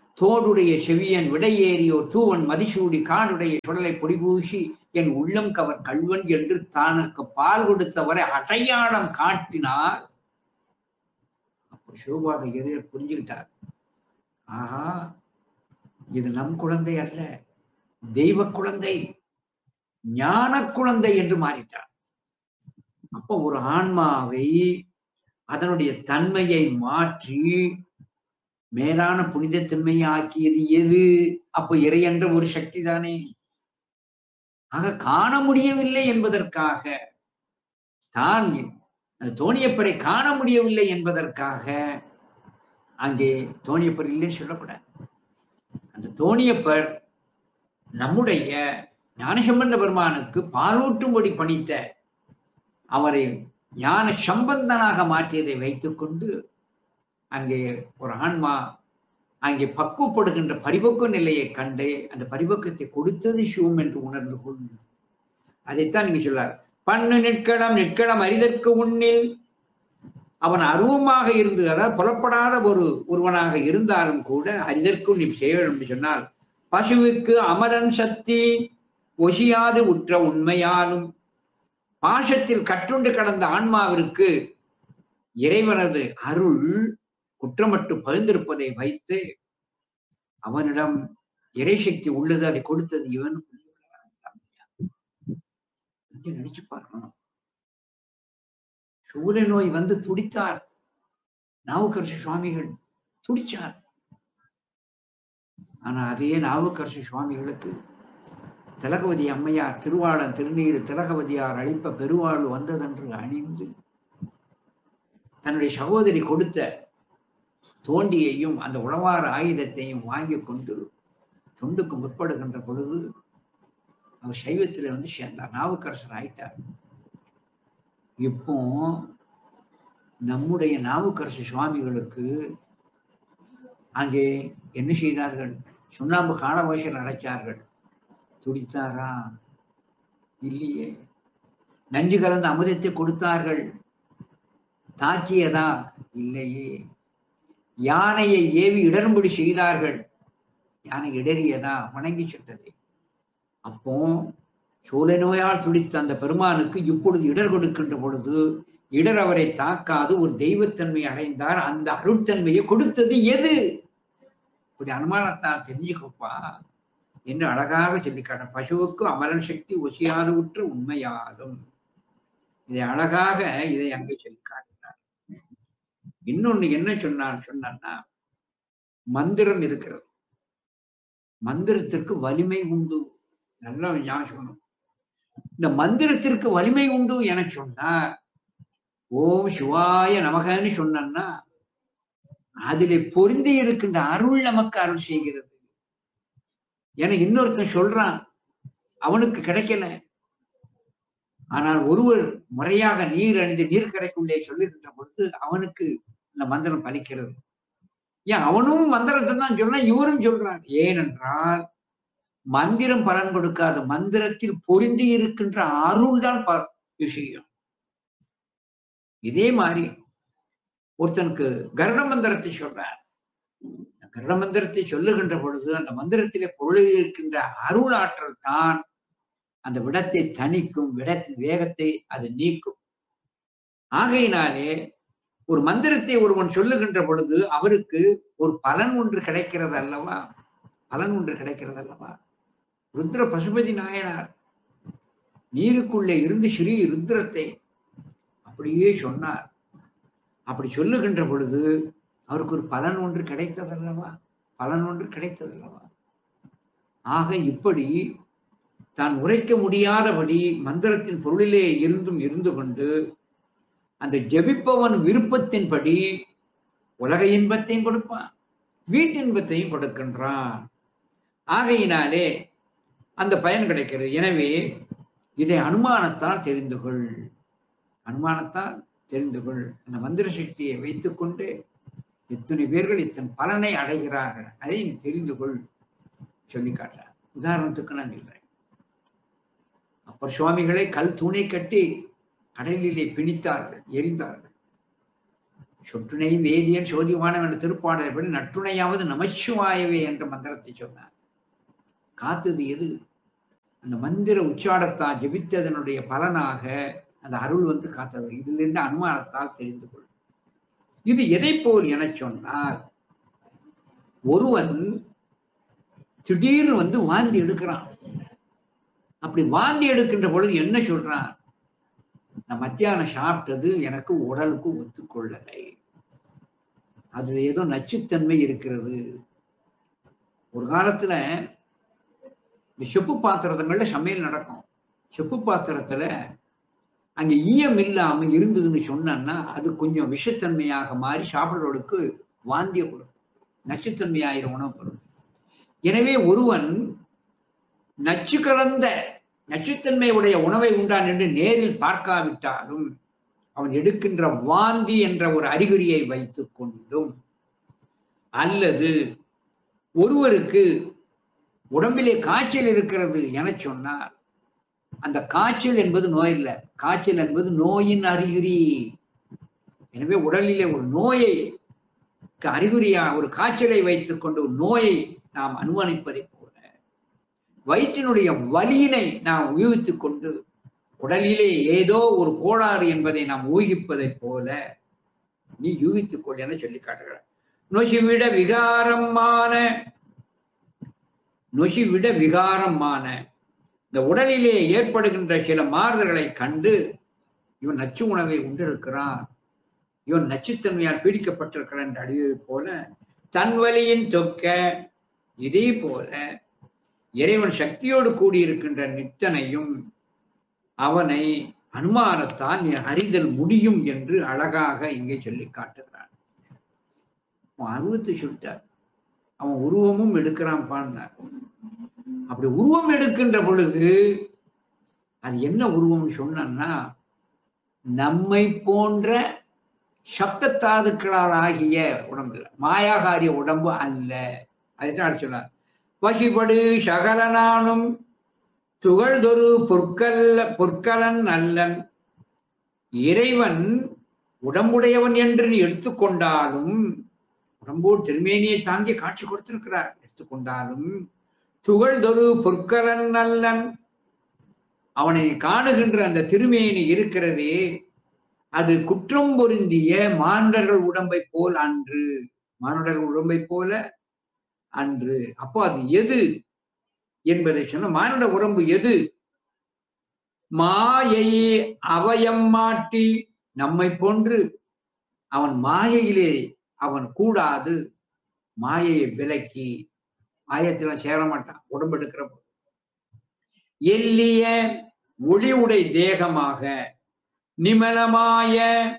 தோடுடைய செவியன் விடையேறியோர் தூவன் மதிசூடி காடுடைய சுடலை பொடிபூசி என் உள்ளம் கவர் கல்வன் என்று தானுக்கு பால் கொடுத்தவரை அடையாளம் காட்டினார் அப்போ சிவபாத எதிர் புரிஞ்சுக்கிட்டார் ஆஹா இது நம் குழந்தை அல்ல தெய்வ குழந்தை ஞான குழந்தை என்று மாறிட்டார் அப்போ ஒரு ஆன்மாவை அதனுடைய தன்மையை மாற்றி மேலான புனிதத்தன்மையை ஆக்கியது எது அப்ப இறை என்ற ஒரு சக்தி தானே ஆக காண முடியவில்லை என்பதற்காக தான் அந்த தோணியப்பரை காண முடியவில்லை என்பதற்காக அங்கே தோணியப்பர் இல்லைன்னு சொல்லக்கூடாது அந்த தோணியப்பர் நம்முடைய ஞானசம்பந்த பெருமானுக்கு பாலூட்டும்படி பணித்த அவரை ஞான சம்பந்தனாக மாற்றியதை வைத்துக்கொண்டு அங்கே ஒரு ஆன்மா அங்கே பக்குவப்படுகின்ற பரிபக்குவ நிலையை கண்டு அந்த பரிபக்குவத்தை கொடுத்தது சிவம் என்று உணர்ந்து கொண்டு அதைத்தான் நீங்க சொல்லார் பண்ணு நிற்களம் நிற்களம் அறிதற்கு உன்னில் அவன் அருவமாக இருந்து அதாவது புலப்படாத ஒரு ஒருவனாக இருந்தாலும் கூட அறிதற்கும் நீ செய்ய வேண்டும் என்று சொன்னால் பசுவுக்கு அமரன் சக்தி ஒசியாது உற்ற உண்மையாலும் பாசத்தில் கட்டுண்டு கடந்த ஆன்மாவிற்கு இறைவனது அருள் குற்றமட்டு பகிர்ந்திருப்பதை வைத்து அவனிடம் இறைசக்தி உள்ளது அதை கொடுத்தது இவன் கொஞ்சம் நினைச்சு பார்க்கணும் சூழ நோய் வந்து துடித்தார் நாவுக்கரசு சுவாமிகள் துடிச்சார் ஆனா அதே நாவுக்கரசு சுவாமிகளுக்கு திலகவதி அம்மையார் திருவாளன் திருநீர் திலகவதியார் அளிப்ப பெருவாழ்வு வந்ததென்று அணிந்து தன்னுடைய சகோதரி கொடுத்த தோண்டியையும் அந்த உழவார ஆயுதத்தையும் வாங்கி கொண்டு தொண்டுக்கு முற்படுகின்ற பொழுது அவர் சைவத்துல வந்து சேர்ந்தார் நாவுக்கரசர் ஆயிட்டார் இப்போ நம்முடைய நாவுக்கரசு சுவாமிகளுக்கு அங்கே என்ன செய்தார்கள் சுண்ணாம்பு காண வயசில் அடைச்சார்கள் துடித்தாரா இல்லையே நஞ்சு கலந்த அமுதத்தை கொடுத்தார்கள் தாக்கியதா இல்லையே யானையை ஏவி இடரும்படி செய்தார்கள் யானை இடறியதா வணங்கி சென்றது அப்போ சோழ நோயால் துடித்த அந்த பெருமானுக்கு இப்பொழுது இடர் கொடுக்கின்ற பொழுது இடர் அவரை தாக்காது ஒரு தெய்வத்தன்மை அடைந்தார் அந்த அருட்தன்மையை கொடுத்தது எது இப்படி அனுமானத்தால் தெரிஞ்சுக்கப்பா என்று அழகாக சொல்லிக்காட்ட பசுவுக்கு அமரன் சக்தி ஒசியாது உற்று உண்மையாலும் இதை அழகாக இதை அங்கே சொல்லி காட்டினார் இன்னொன்னு என்ன சொன்னான் சொன்னான்னா மந்திரம் இருக்கிறது மந்திரத்திற்கு வலிமை உண்டு நல்லா ஞாபகம் சொல்லணும் இந்த மந்திரத்திற்கு வலிமை உண்டு என சொன்னார் ஓம் சிவாய நமகன்னு சொன்னா அதிலே பொருந்தி இருக்கின்ற அருள் நமக்கு அருள் செய்கிறது என இன்னொருத்தன் சொல்றான் அவனுக்கு கிடைக்கல ஆனால் ஒருவர் முறையாக நீர் அணிந்து நீர் கரைக்குள்ளே சொல்லுகின்ற பொழுது அவனுக்கு இந்த மந்திரம் பலிக்கிறது ஏன் அவனும் மந்திரத்தை தான் சொல்றான் இவரும் சொல்றான் ஏனென்றால் மந்திரம் பலன் கொடுக்காத மந்திரத்தில் பொருந்தி இருக்கின்ற அருள் தான் ப- விஷயம் இதே மாதிரி ஒருத்தனுக்கு கருட மந்திரத்தை சொல்றார் கருட மந்திரத்தை சொல்லுகின்ற பொழுது அந்த மந்திரத்திலே பொருளில் இருக்கின்ற அருள் ஆற்றல் தான் அந்த விடத்தை தணிக்கும் விடத்தின் வேகத்தை அது நீக்கும் ஆகையினாலே ஒரு மந்திரத்தை ஒருவன் சொல்லுகின்ற பொழுது அவருக்கு ஒரு பலன் ஒன்று கிடைக்கிறது அல்லவா பலன் ஒன்று கிடைக்கிறது அல்லவா ருத்ர பசுபதி நாயனார் நீருக்குள்ளே இருந்து ஸ்ரீ ருத்ரத்தை அப்படியே சொன்னார் அப்படி சொல்லுகின்ற பொழுது அவருக்கு ஒரு பலன் ஒன்று கிடைத்ததல்லவா பலன் ஒன்று கிடைத்ததல்லவா ஆக இப்படி தான் உரைக்க முடியாதபடி மந்திரத்தின் பொருளிலே இருந்தும் இருந்து கொண்டு அந்த ஜெபிப்பவன் விருப்பத்தின்படி உலக இன்பத்தையும் கொடுப்பான் வீட்டின்பத்தையும் கொடுக்கின்றான் ஆகையினாலே அந்த பயன் கிடைக்கிறது எனவே இதை அனுமானத்தால் தெரிந்து கொள் அனுமானத்தால் தெரிந்து கொள் அந்த மந்திர சக்தியை வைத்துக்கொண்டு எத்தனை பேர்கள் இத்தனை பலனை அடைகிறார்கள் அதை நீ தெரிந்து கொள் சொல்லி காட்டுறார் உதாரணத்துக்கு நான் சொல்றேன் அப்பர் சுவாமிகளை கல் தூணை கட்டி கடலிலே பிணித்தார்கள் எரிந்தார்கள் சொற்றுணை வேதியன் சோதிவானம் என்ற திருப்பாடல் படி நற்றுணையாவது நமச்சிவாயவே என்ற மந்திரத்தை சொன்னார் காத்தது எது அந்த மந்திர உச்சாடத்தால் ஜெபித்ததனுடைய பலனாக அந்த அருள் வந்து காத்தது இதிலிருந்து அனுமானத்தால் தெரிந்து கொள்ளும் இது எதை போல் என சொன்னால் ஒருவன் திடீர்னு வந்து வாந்தி எடுக்கிறான் அப்படி வாந்தி எடுக்கின்ற பொழுது என்ன சொல்றான் நான் மத்தியானம் சாப்பிட்டது எனக்கு உடலுக்கு ஒத்துக்கொள்ளலை அதுல ஏதோ நச்சுத்தன்மை இருக்கிறது ஒரு காலத்துல இந்த செப்பு பாத்திரத்துங்கள்ல சமையல் நடக்கும் செப்பு பாத்திரத்துல அங்க ஈயம் இல்லாம இருந்ததுன்னு சொன்னா அது கொஞ்சம் விஷத்தன்மையாக மாறி சாப்பிடுறவளுக்கு வாந்திய கொடுக்கும் நச்சுத்தன்மை ஆயிரம் உணவு பொருள் எனவே ஒருவன் நச்சு கலந்த நச்சுத்தன்மை உடைய உணவை உண்டான் என்று நேரில் பார்க்காவிட்டாலும் அவன் எடுக்கின்ற வாந்தி என்ற ஒரு அறிகுறியை வைத்துக் கொண்டும் அல்லது ஒருவருக்கு உடம்பிலே காய்ச்சல் இருக்கிறது என சொன்னார் அந்த காய்ச்சல் என்பது நோய் இல்லை காய்ச்சல் என்பது நோயின் அறிகுறி எனவே உடலிலே ஒரு நோயை அறிகுறியா ஒரு காய்ச்சலை வைத்துக் கொண்டு ஒரு நோயை நாம் அனுமானிப்பதை போல வயிற்றினுடைய வலியினை நாம் ஊகித்துக் கொண்டு உடலிலே ஏதோ ஒரு கோளாறு என்பதை நாம் ஊகிப்பதைப் போல நீ யூகித்துக் கொள் என சொல்லி காட்டுகிறார் நொசிவிட விகாரமான நொசிவிட விகாரமான இந்த உடலிலே ஏற்படுகின்ற சில மாறுதல்களை கண்டு இவன் நச்சு உணவை உண்டிருக்கிறான் இவன் நச்சுத்தன்மையால் பீடிக்கப்பட்டிருக்கிறான் என்று அறிவதை போல தன் வலியின் தொக்க இதே போல இறைவன் சக்தியோடு கூடியிருக்கின்ற நித்தனையும் அவனை அனுமானத்தால் நீ அறிதல் முடியும் என்று அழகாக இங்கே சொல்லி காட்டுகிறான் அவன் அருவத்தை சொல்லிட்டார் அவன் உருவமும் எடுக்கிறான் பாடினார் அப்படி உருவம் எடுக்கின்ற பொழுது அது என்ன உருவம் சொன்னா நம்மை போன்ற சப்த தாதுக்களால் ஆகிய உடம்பு இல்லை மாயாகாரிய உடம்பு அல்ல அதைத்தான் சொன்னார் வசிபடு சகலனானும் துகள்தொரு பொற்கல்ல பொற்கலன் அல்லன் இறைவன் உடம்புடையவன் என்று நீ எடுத்துக்கொண்டாலும் உடம்போடு திருமேனியை தாங்கி காட்சி கொடுத்திருக்கிறார் எடுத்துக்கொண்டாலும் துகள்தொரு பொற்கலன் அல்லன் அவனை காணுகின்ற அந்த திருமேனி இருக்கிறதே அது குற்றம் பொருந்திய மானுடர்கள் உடம்பை போல் அன்று மானுடர்கள் உடம்பை போல அன்று அப்போ அது எது என்பதை சொன்ன மானுட உடம்பு எது மாயை அவயம் மாட்டி நம்மை போன்று அவன் மாயையிலே அவன் கூடாது மாயையை விலக்கி மாயத்துல சேர மாட்டான் உடம்பு எடுக்கிற போது எல்லிய ஒளி உடை தேகமாக நிமலமாய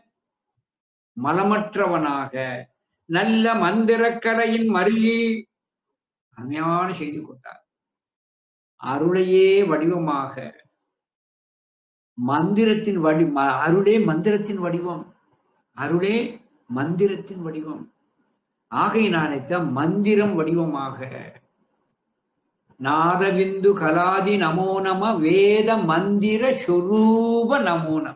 மலமற்றவனாக நல்ல மந்திரக்கலையின் மருகி அருமையான செய்து கொண்டார் அருளையே வடிவமாக மந்திரத்தின் வடி ம- அருளே மந்திரத்தின் வடிவம் அருளே மந்திரத்தின் வடிவம் ஆகையினாலைத்தான் மந்திரம் வடிவமாக நாதவிந்து கலாதி நமோ நம வேத மந்திர சொரூப நமோ நம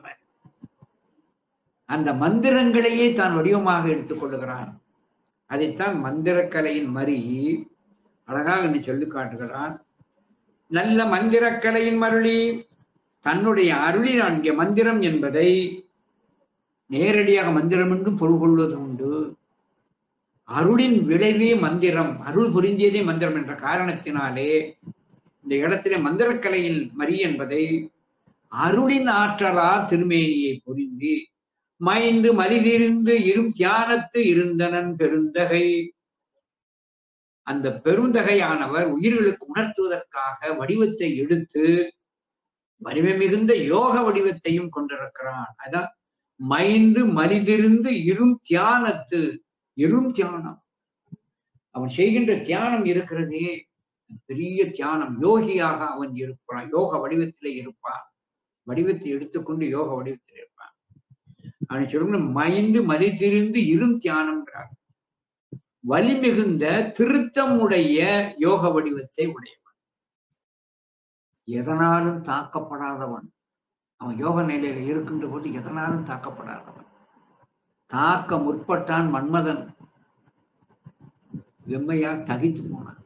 அந்த மந்திரங்களையே தான் வடிவமாக எடுத்துக் கொள்ளுகிறான் அதைத்தான் மந்திரக்கலையின் மறி அழகாக நீ சொல்லி காட்டுகிறான் நல்ல மந்திரக்கலையின் மருளி தன்னுடைய அருளின் அங்கே மந்திரம் என்பதை நேரடியாக மந்திரம் என்றும் பொருள் கொள்வது உண்டு அருளின் விளைவே மந்திரம் அருள் புரிந்தியதே மந்திரம் என்ற காரணத்தினாலே இந்த இடத்திலே மந்திரக்கலையின் மறி என்பதை அருளின் ஆற்றலால் திருமேனியை பொருந்தி மைந்து மலிதிருந்து இரும் தியானத்து இருந்தனன் பெருந்தகை அந்த பெருந்தகையானவர் உயிர்களுக்கு உணர்த்துவதற்காக வடிவத்தை எடுத்து வலிமை மிகுந்த யோக வடிவத்தையும் கொண்டிருக்கிறான் அதான் மைந்து மலிதிருந்து இரும் தியானத்து இரும் தியானம் அவன் செய்கின்ற தியானம் இருக்கிறதே பெரிய தியானம் யோகியாக அவன் இருப்பான் யோக வடிவத்திலே இருப்பான் வடிவத்தை எடுத்துக்கொண்டு யோக வடிவத்தில் இருப்பான் அவன் சொல்லணும் மைந்து மலிதிருந்து இரும் தியானம்ன்றார் வலிமிகுந்த திருத்தமுடைய யோக வடிவத்தை உடையவன் எதனாலும் தாக்கப்படாதவன் அவன் யோக நிலையில இருக்கின்ற போது எதனாலும் தாக்கப்படாதவன் தாக்க முற்பட்டான் மன்மதன் வெம்மையால் தகித்து போனான்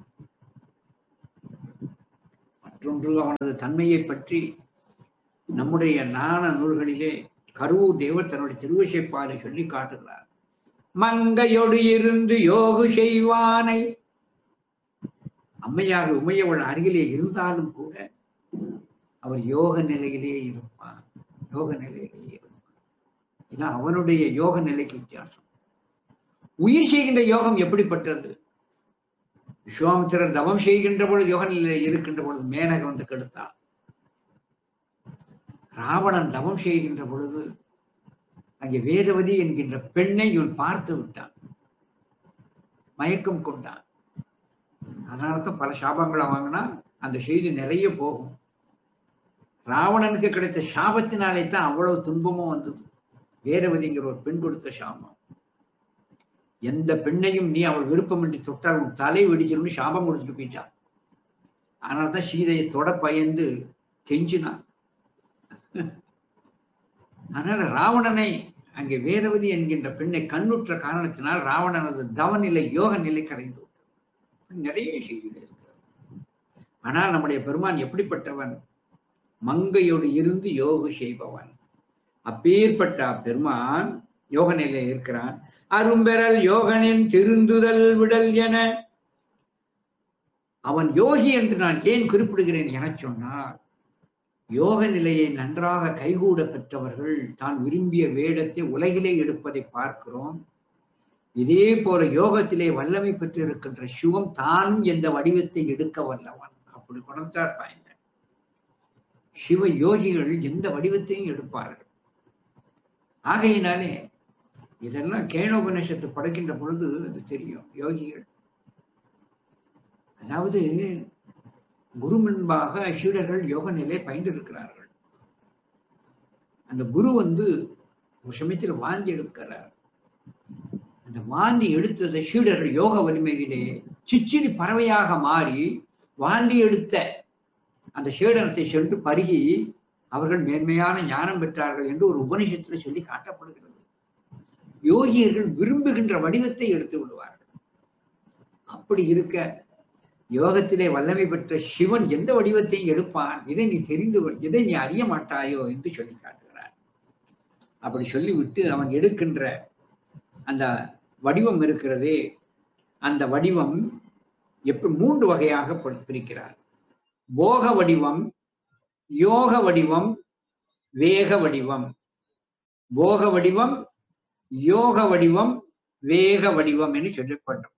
மற்றொன்று அவனது தன்மையை பற்றி நம்முடைய நாண நூல்களிலே கரூர் தேவர் தன்னுடைய திருவசைப்பாலை சொல்லி காட்டுகிறார் மங்கையொடு இருந்து யோகு செய்வானை அம்மையாக உமையவள் அருகிலே இருந்தாலும் கூட அவர் யோக நிலையிலே இருப்பார் யோக நிலையிலே இருப்பார் இதான் அவனுடைய யோக நிலைக்கு வித்தியாசம் உயிர் செய்கின்ற யோகம் எப்படிப்பட்டது விஸ்வாமித்திரர் தவம் செய்கின்ற பொழுது யோக நிலையில் இருக்கின்ற பொழுது மேனக வந்து கெடுத்தான் ராவணன் தவம் செய்கின்ற பொழுது அங்கே வேதவதி என்கின்ற பெண்ணை இவன் பார்த்து விட்டான் மயக்கம் கொண்டான் அதனாலதான் பல சாபங்களை வாங்கினா அந்த செய்தி நிறைய போகும் ராவணனுக்கு கிடைத்த சாபத்தினாலே தான் அவ்வளவு துன்பமும் வந்தது வேதவதிங்கிற ஒரு பெண் கொடுத்த சாபம் எந்த பெண்ணையும் நீ அவள் விருப்பமின்றி தொட்டால் உன் தலை வெடிச்சிரும்னு சாபம் கொடுத்துட்டு போயிட்டான் அதனாலதான் சீதையை தொட பயந்து கெஞ்சினான் அதனால ராவணனை அங்கே வேதவதி என்கின்ற பெண்ணை கண்ணுற்ற காரணத்தினால் ராவணனது தவநிலை யோக நிலை கரைந்து விட்டது நிறைய செய்திகள் இருக்கிறது ஆனால் நம்முடைய பெருமான் எப்படிப்பட்டவன் மங்கையோடு இருந்து யோகு செய்பவன் அப்பேற்பட்ட பெருமான் யோக நிலையில் இருக்கிறான் அரும்பெறல் யோகனின் திருந்துதல் விடல் என அவன் யோகி என்று நான் ஏன் குறிப்பிடுகிறேன் என சொன்னார் யோக நிலையை நன்றாக கைகூட பெற்றவர்கள் தான் விரும்பிய வேடத்தை உலகிலே எடுப்பதை பார்க்கிறோம் இதே போல யோகத்திலே வல்லமை பெற்றிருக்கின்ற சிவம் தானும் எந்த வடிவத்தை எடுக்க வல்லவன் அப்படி கொண்டார் பாய்ந்த சிவ யோகிகள் எந்த வடிவத்தையும் எடுப்பார்கள் ஆகையினாலே இதெல்லாம் கேனோபனிஷத்து படைக்கின்ற பொழுது அது தெரியும் யோகிகள் அதாவது குரு முன்பாக சீடர்கள் யோக நிலை பயின்றிருக்கிறார்கள் அந்த குரு வந்து ஒரு சமயத்தில் வாந்தி எடுக்கிறார் அந்த வாந்தி எடுத்ததை சீடர்கள் யோக வலிமையிலே சிச்சிரி பறவையாக மாறி வாந்தி எடுத்த அந்த சீடனத்தை சென்று பருகி அவர்கள் மேன்மையான ஞானம் பெற்றார்கள் என்று ஒரு உபனிஷத்துல சொல்லி காட்டப்படுகிறது யோகியர்கள் விரும்புகின்ற வடிவத்தை எடுத்து விடுவார்கள் அப்படி இருக்க யோகத்திலே வல்லமை பெற்ற சிவன் எந்த வடிவத்தையும் எடுப்பான் இதை நீ தெரிந்து கொள் இதை நீ அறிய மாட்டாயோ என்று சொல்லி காட்டுகிறார் அப்படி சொல்லிவிட்டு அவன் எடுக்கின்ற அந்த வடிவம் இருக்கிறதே அந்த வடிவம் எப்படி மூன்று வகையாக பி- பிரிக்கிறார் போக வடிவம் யோக வடிவம் வேக வடிவம் போக வடிவம் யோக வடிவம் வேக வடிவம் என்று சொல்லப்பட்டது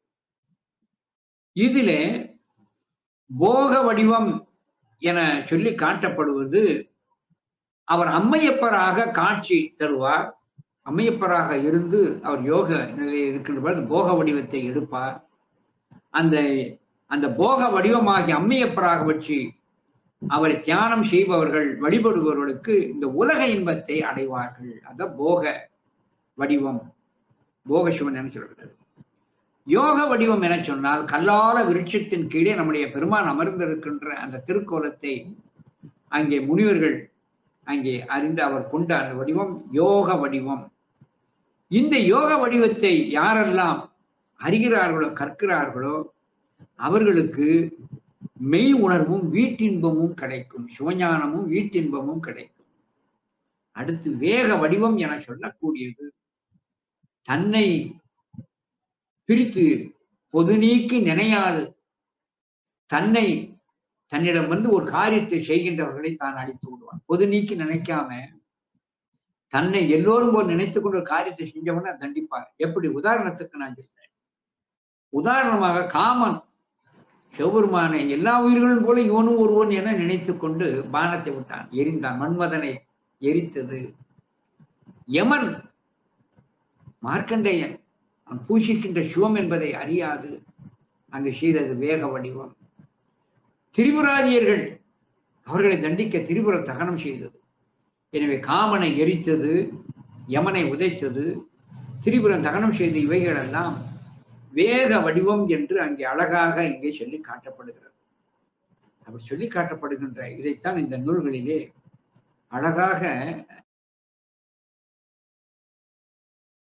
இதிலே போக வடிவம் என சொல்லி காட்டப்படுவது அவர் அம்மையப்பராக காட்சி தருவார் அம்மையப்பராக இருந்து அவர் யோக நிலையில் இருக்கின்ற பொழுது போக வடிவத்தை எடுப்பார் அந்த அந்த போக வடிவமாகி அம்மையப்பராக வச்சு அவரை தியானம் செய்பவர்கள் வழிபடுபவர்களுக்கு இந்த உலக இன்பத்தை அடைவார்கள் அதான் போக வடிவம் போக சிவன் என சொல்கிறது யோக வடிவம் என சொன்னால் கல்லால விருட்சத்தின் கீழே நம்முடைய பெருமான் அமர்ந்திருக்கின்ற அந்த திருக்கோலத்தை அங்கே முனிவர்கள் அங்கே அறிந்து அவர் கொண்ட அந்த வடிவம் யோக வடிவம் இந்த யோக வடிவத்தை யாரெல்லாம் அறிகிறார்களோ கற்கிறார்களோ அவர்களுக்கு மெய் உணர்வும் வீட்டின்பமும் கிடைக்கும் சிவஞானமும் வீட்டின்பமும் கிடைக்கும் அடுத்து வேக வடிவம் என சொல்லக்கூடியது தன்னை பிரித்து பொது நீக்கி நினையாது தன்னை தன்னிடம் வந்து ஒரு காரியத்தை செய்கின்றவர்களை தான் அழித்து விடுவான் பொது நீக்கி நினைக்காம தன்னை எல்லோரும் போல் நினைத்துக் கொண்டு ஒரு காரியத்தை செஞ்சவன தண்டிப்பார் எப்படி உதாரணத்துக்கு நான் சொல்றேன் உதாரணமாக காமன் சிவபெருமானை எல்லா உயிர்களும் போல இவனும் ஒருவன் என நினைத்துக் கொண்டு பானத்தை விட்டான் எரிந்தான் மன்மதனை எரித்தது யமன் மார்க்கண்டேயன் அவன் பூஷிக்கின்ற சிவம் என்பதை அறியாது அங்கு செய்தது வேக வடிவம் திரிபுராதியர்கள் அவர்களை தண்டிக்க திரிபுர தகனம் செய்தது எனவே காமனை எரித்தது யமனை உதைத்தது திரிபுரம் தகனம் செய்த இவைகளெல்லாம் வேக வடிவம் என்று அங்கே அழகாக இங்கே சொல்லி காட்டப்படுகிறது அப்படி சொல்லி காட்டப்படுகின்ற இதைத்தான் இந்த நூல்களிலே அழகாக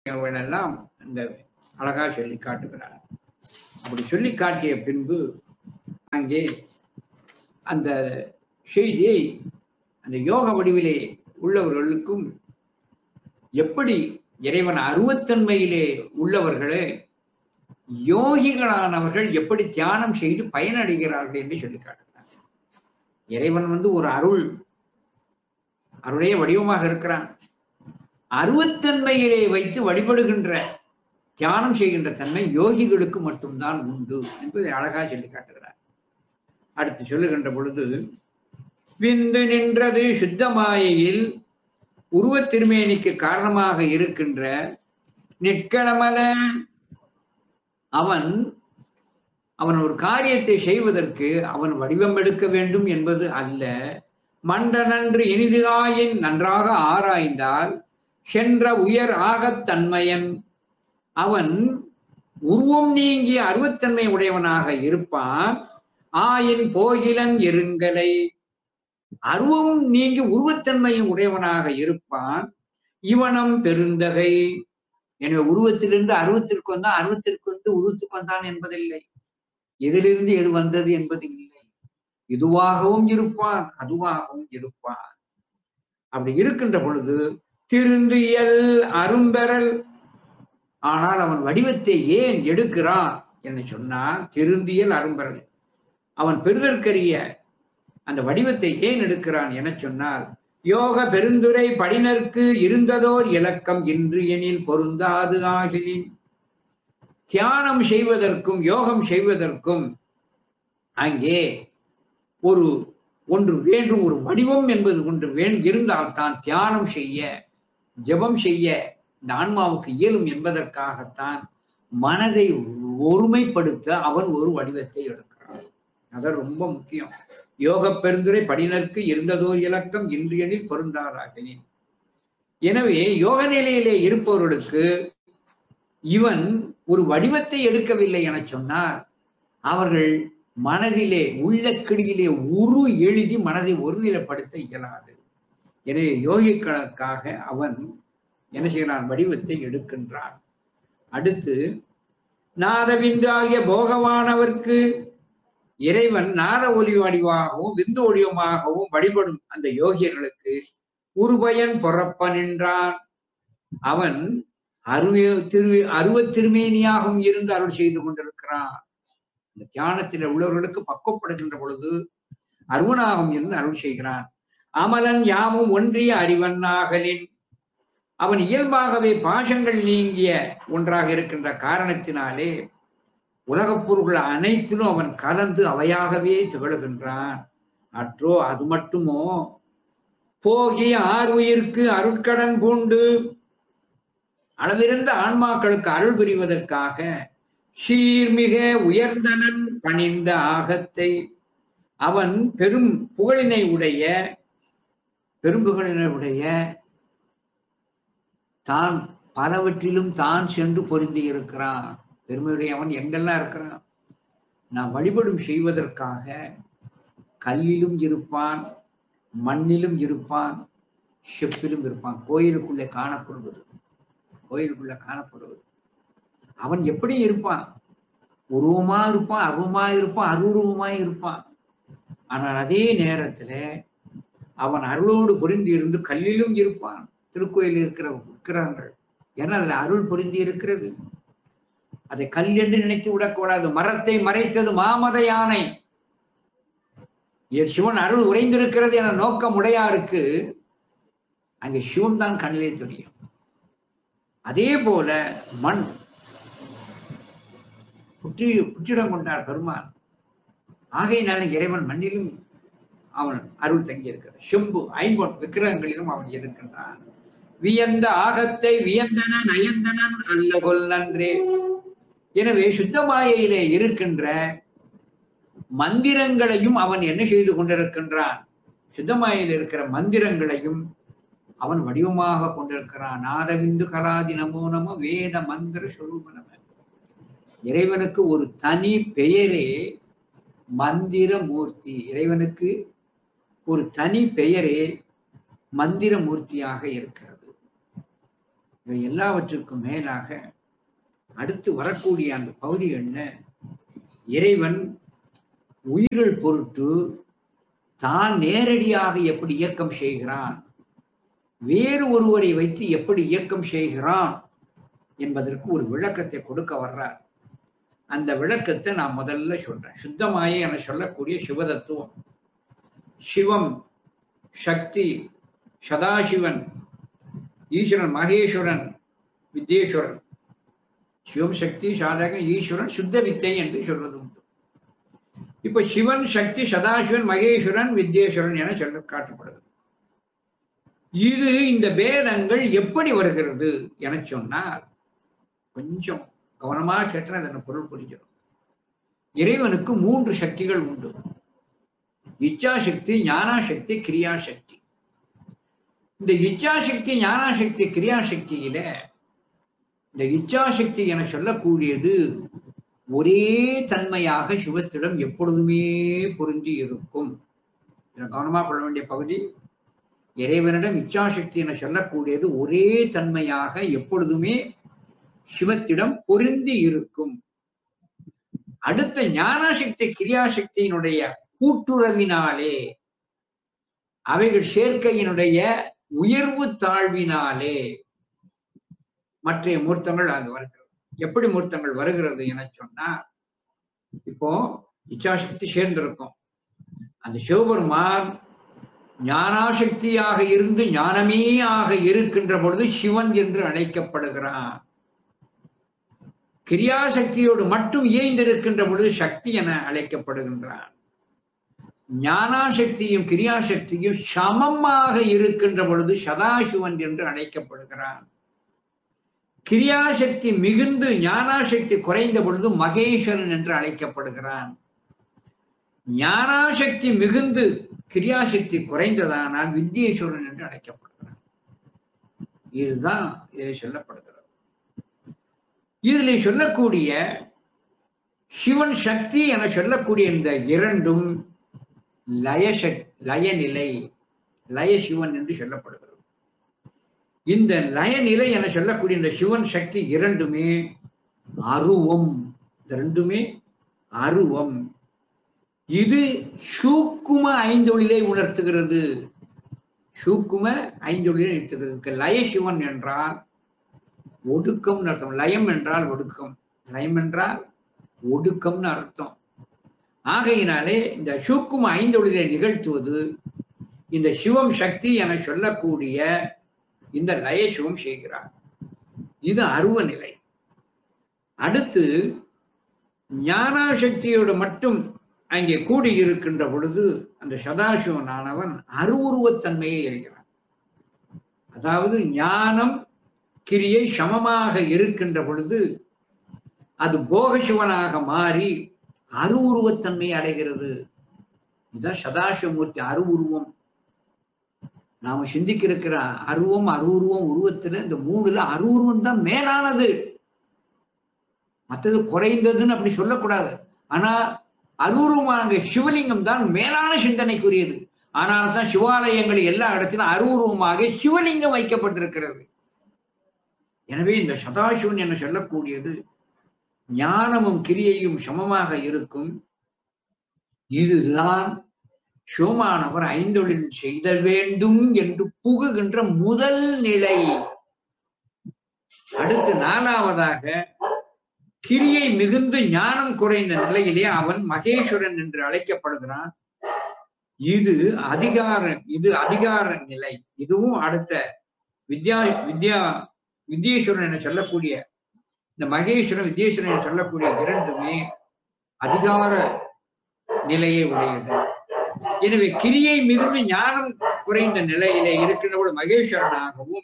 எல்லாம் இந்த அழகா சொல்லி காட்டுகிறார் அப்படி சொல்லி காட்டிய பின்பு அங்கே அந்த செய்தியை அந்த யோக வடிவிலே உள்ளவர்களுக்கும் எப்படி இறைவன் அருவத்தன்மையிலே உள்ளவர்களே யோகிகளானவர்கள் எப்படி தியானம் செய்து பயனடைகிறார்கள் என்று சொல்லி காட்டுகிறார் இறைவன் வந்து ஒரு அருள் அருளைய வடிவமாக இருக்கிறான் அருவத்தன்மையிலே வைத்து வழிபடுகின்ற தியானம் செய்கின்ற தன்மை யோகிகளுக்கு மட்டும்தான் உண்டு என்பதை அழகா சொல்லி காட்டுகிறார் அடுத்து சொல்லுகின்ற பொழுது விந்து நின்றது சுத்தமாயையில் உருவத் திருமேனிக்கு காரணமாக இருக்கின்ற நிற்கணமல அவன் அவன் ஒரு காரியத்தை செய்வதற்கு அவன் வடிவம் எடுக்க வேண்டும் என்பது அல்ல மண்ட நன்று இனிதாயின் நன்றாக ஆராய்ந்தால் சென்ற உயர் ஆகத் தன்மையன் அவன் உருவம் நீங்கிய அருவத்தன்மை உடையவனாக இருப்பான் ஆயின் போகிலன் எருங்கலை அருவம் நீங்கி உருவத்தன்மையும் உடையவனாக இருப்பான் இவனம் பெருந்தகை எனவே உருவத்திலிருந்து அருவத்திற்கு வந்தான் அருவத்திற்கு வந்து உருவத்துக்கு வந்தான் என்பதில்லை எதிலிருந்து எது வந்தது என்பது இல்லை இதுவாகவும் இருப்பான் அதுவாகவும் இருப்பான் அப்படி இருக்கின்ற பொழுது திருந்தியல் அரும்பெறல் ஆனால் அவன் வடிவத்தை ஏன் எடுக்கிறான் என்று சொன்னால் திருந்தியல் அரும்பெறல் அவன் பெறுதற்கரிய அந்த வடிவத்தை ஏன் எடுக்கிறான் என சொன்னால் யோக பெருந்துரை படினர்க்கு இருந்ததோர் இலக்கம் இன்று எனில் பொருந்தாது ஆகிலின் தியானம் செய்வதற்கும் யோகம் செய்வதற்கும் அங்கே ஒரு ஒன்று வேண்டும் ஒரு வடிவம் என்பது ஒன்று வேண்டும் இருந்தால் தான் தியானம் செய்ய ஜெபம் செய்ய இந்த ஆன்மாவுக்கு இயலும் என்பதற்காகத்தான் மனதை ஒருமைப்படுத்த அவன் ஒரு வடிவத்தை எடுக்கிறான் அதான் ரொம்ப முக்கியம் யோக பெருந்துரை படினருக்கு இருந்ததோ இலக்கம் இன்று எனில் பொருந்தாராகினேன் எனவே யோக நிலையிலே இருப்பவர்களுக்கு இவன் ஒரு வடிவத்தை எடுக்கவில்லை என சொன்னால் அவர்கள் மனதிலே உள்ள கிளியிலே உரு எழுதி மனதை ஒருநிலைப்படுத்த இயலாது எனவே யோகிகளுக்காக அவன் என்ன செய்கிறான் வடிவத்தை எடுக்கின்றான் அடுத்து நாதவிந்து ஆகிய போகவானவர்க்கு இறைவன் நாத ஒலி வடிவாகவும் விந்து ஒடிவமாகவும் வழிபடும் அந்த யோகியர்களுக்கு உருபயன் பொறப்ப நின்றான் அவன் அருவ திரு அருவ திருமேனியாகவும் இருந்து அருள் செய்து கொண்டிருக்கிறான் இந்த தியானத்தில் உள்ளவர்களுக்கு பக்குவப்படுகின்ற பொழுது அருவனாகும் இருந்து அருள் செய்கிறான் அமலன் யாமும் ஒன்றிய அறிவன்னாகலின் அவன் இயல்பாகவே பாசங்கள் நீங்கிய ஒன்றாக இருக்கின்ற காரணத்தினாலே உலகப் பொருள்கள் அனைத்திலும் அவன் கலந்து அவையாகவே திகழ்கின்றான் அற்றோ அது மட்டுமோ போகி ஆர் உயிர்க்கு அருட்கடன் பூண்டு அளவிருந்த ஆன்மாக்களுக்கு அருள் புரிவதற்காக சீர்மிக உயர்ந்தனன் பணிந்த ஆகத்தை அவன் பெரும் புகழினை உடைய பெரும் புகழினை உடைய தான் பலவற்றிலும் தான் சென்று பொருந்தி இருக்கிறான் பெருமையுடைய அவன் எங்கெல்லாம் இருக்கிறான் நான் வழிபடும் செய்வதற்காக கல்லிலும் இருப்பான் மண்ணிலும் இருப்பான் செப்பிலும் இருப்பான் கோயிலுக்குள்ளே காணப்படுவது கோயிலுக்குள்ள காணப்படுவது அவன் எப்படி இருப்பான் உருவமா இருப்பான் அருவமா இருப்பான் அருவுருவமாய் இருப்பான் ஆனால் அதே நேரத்துல அவன் அருளோடு பொருந்தி இருந்து கல்லிலும் இருப்பான் திருக்கோயில் இருக்கிற இருக்கிறார்கள் ஏன்னா அதுல அருள் பொருந்தி இருக்கிறது அதை கல் என்று நினைத்து விடக்கூடாது மரத்தை மறைத்தது மாமத யானை என் சிவன் அருள் உறைந்திருக்கிறது என நோக்கம் உடையாருக்கு அங்கே சிவன் தான் கண்ணிலே தெரியும் அதே போல மண் புற்றி புற்றிடம் கொண்டார் பெருமான் ஆகையினால இறைவன் மண்ணிலும் அவன் அருள் தங்கி இருக்கிறான் செம்பு ஐம்பொன் விக்கிரகங்களிலும் அவன் இருக்கின்றான் வியந்த ஆகத்தை வியந்தனன் நயந்தனன் அல்லகொல் நன்றே எனவே சுத்தமாயிலே இருக்கின்ற மந்திரங்களையும் அவன் என்ன செய்து கொண்டிருக்கின்றான் சுத்தமாயில் இருக்கிற மந்திரங்களையும் அவன் வடிவமாக கொண்டிருக்கிறான் நாதவிந்து கலாதி நமோ நம வேத மந்திர சொரூப நம இறைவனுக்கு ஒரு தனி பெயரே மந்திர மூர்த்தி இறைவனுக்கு ஒரு தனி பெயரே மந்திர மூர்த்தியாக இருக்கிறது இவை எல்லாவற்றுக்கும் மேலாக அடுத்து வரக்கூடிய அந்த பகுதி என்ன இறைவன் உயிர்கள் பொருட்டு தான் நேரடியாக எப்படி இயக்கம் செய்கிறான் வேறு ஒருவரை வைத்து எப்படி இயக்கம் செய்கிறான் என்பதற்கு ஒரு விளக்கத்தை கொடுக்க வர்றார் அந்த விளக்கத்தை நான் முதல்ல சொல்றேன் சுத்தமாயே என சொல்லக்கூடிய சிவதத்துவம் சிவம் சக்தி சதாசிவன் ஈஸ்வரன் மகேஸ்வரன் வித்யேஸ்வரன் சிவம் சக்தி சாதகன் ஈஸ்வரன் சுத்த வித்தை என்று சொல்வது உண்டு இப்ப சிவன் சக்தி சதாசிவன் மகேஸ்வரன் வித்யேஸ்வரன் என சொல்ல காட்டப்படுகிறது இது இந்த வேதங்கள் எப்படி வருகிறது என சொன்னால் கொஞ்சம் கவனமாக கேட்டால் அதன் பொருள் புரிஞ்சிடும் இறைவனுக்கு மூன்று சக்திகள் உண்டு இச்சாசக்தி ஞானாசக்தி கிரியாசக்தி இந்த இச்சாசக்தி ஞானாசக்தி கிரியாசக்தியில இந்த இச்சாசக்தி என சொல்லக்கூடியது ஒரே தன்மையாக சிவத்திடம் எப்பொழுதுமே பொருந்தி இருக்கும் இதை கவனமாக கொள்ள வேண்டிய பகுதி இறைவனிடம் இச்சாசக்தி என சொல்லக்கூடியது ஒரே தன்மையாக எப்பொழுதுமே சிவத்திடம் பொருந்தி இருக்கும் அடுத்த ஞானசக்தி கிரியாசக்தியினுடைய கூட்டுறவினாலே அவைகள் சேர்க்கையினுடைய உயர்வு தாழ்வினாலே மற்ற மூர்த்தங்கள் அங்கு வருகிறது எப்படி மூர்த்தங்கள் வருகிறது என சொன்னா இப்போ இச்சாசக்தி சேர்ந்திருக்கும் அந்த சிவபெருமான் ஞானாசக்தியாக இருந்து ஞானமே ஆக இருக்கின்ற பொழுது சிவன் என்று அழைக்கப்படுகிறான் கிரியாசக்தியோடு மட்டும் இயைந்திருக்கின்ற பொழுது சக்தி என அழைக்கப்படுகின்றான் ஞானாசக்தியும் கிரியாசக்தியும் சமமாக இருக்கின்ற பொழுது சதாசிவன் என்று அழைக்கப்படுகிறான் கிரியாசக்தி மிகுந்து ஞானாசக்தி குறைந்த பொழுது மகேஸ்வரன் என்று அழைக்கப்படுகிறான் ஞானாசக்தி மிகுந்து கிரியாசக்தி குறைந்ததானால் வித்யேஸ்வரன் என்று அழைக்கப்படுகிறான் இதுதான் இதில் சொல்லப்படுகிறது இதில் சொல்லக்கூடிய சிவன் சக்தி என சொல்லக்கூடிய இந்த இரண்டும் லயசக் லயநிலை லயசிவன் என்று சொல்லப்படுகிறது இந்த லயநிலை என சொல்லக்கூடிய இந்த சிவன் சக்தி இரண்டுமே அருவம் இந்த ரெண்டுமே அருவம் இது சூக்கும ஐந்தொழிலை உணர்த்துகிறது சூக்கும ஐந்தொழிலை உணர்த்துகிறது லயசிவன் என்றால் ஒடுக்கம்னு அர்த்தம் லயம் என்றால் ஒடுக்கம் லயம் என்றால் ஒடுக்கம்னு அர்த்தம் ஆகையினாலே இந்த சூக்கும ஐந்தொழிலை நிகழ்த்துவது இந்த சிவம் சக்தி என சொல்லக்கூடிய இந்த லயசிவம் செய்கிறார் இது அருவ நிலை அடுத்து ஞானாசக்தியோடு மட்டும் அங்கே கூடி இருக்கின்ற பொழுது அந்த சதாசிவனானவன் அருவுருவத்தன்மையை எறிகிறான் அதாவது ஞானம் கிரியை சமமாக இருக்கின்ற பொழுது அது போகசிவனாக மாறி அருவுருவத்தன்மை அடைகிறது இதுதான் சதாசிவமூர்த்தி அருவுருவம் நாம சிந்திக்க இருக்கிற அருவம் அருவுருவம் உருவத்துல இந்த மூணுல அருவுருவம் தான் மேலானது மற்றது குறைந்ததுன்னு அப்படி சொல்லக்கூடாது ஆனா அருவுருவமான சிவலிங்கம் தான் மேலான சிந்தனைக்குரியது ஆனால் தான் சிவாலயங்கள் எல்லா இடத்திலும் அருவுருவமாக சிவலிங்கம் வைக்கப்பட்டிருக்கிறது எனவே இந்த சதாசிவன் என சொல்லக்கூடியது ஞானமும் கிரியையும் சமமாக இருக்கும் இதுதான் சிவமானவர் ஐந்தொழில் செய்த வேண்டும் என்று புகுகின்ற முதல் நிலை அடுத்து நாலாவதாக கிரியை மிகுந்து ஞானம் குறைந்த நிலையிலே அவன் மகேஸ்வரன் என்று அழைக்கப்படுகிறான் இது அதிகார இது அதிகார நிலை இதுவும் அடுத்த வித்யா வித்யா வித்யேஸ்வரன் என சொல்லக்கூடிய இந்த மகேஸ்வரன் வித்யேஸ்வரன் என சொல்லக்கூடிய இரண்டுமே அதிகார நிலையை உடையது எனவே கிரியை மிகுந்து ஞானம் குறைந்த நிலையிலே இருக்கின்றபோது மகேஸ்வரனாகவும்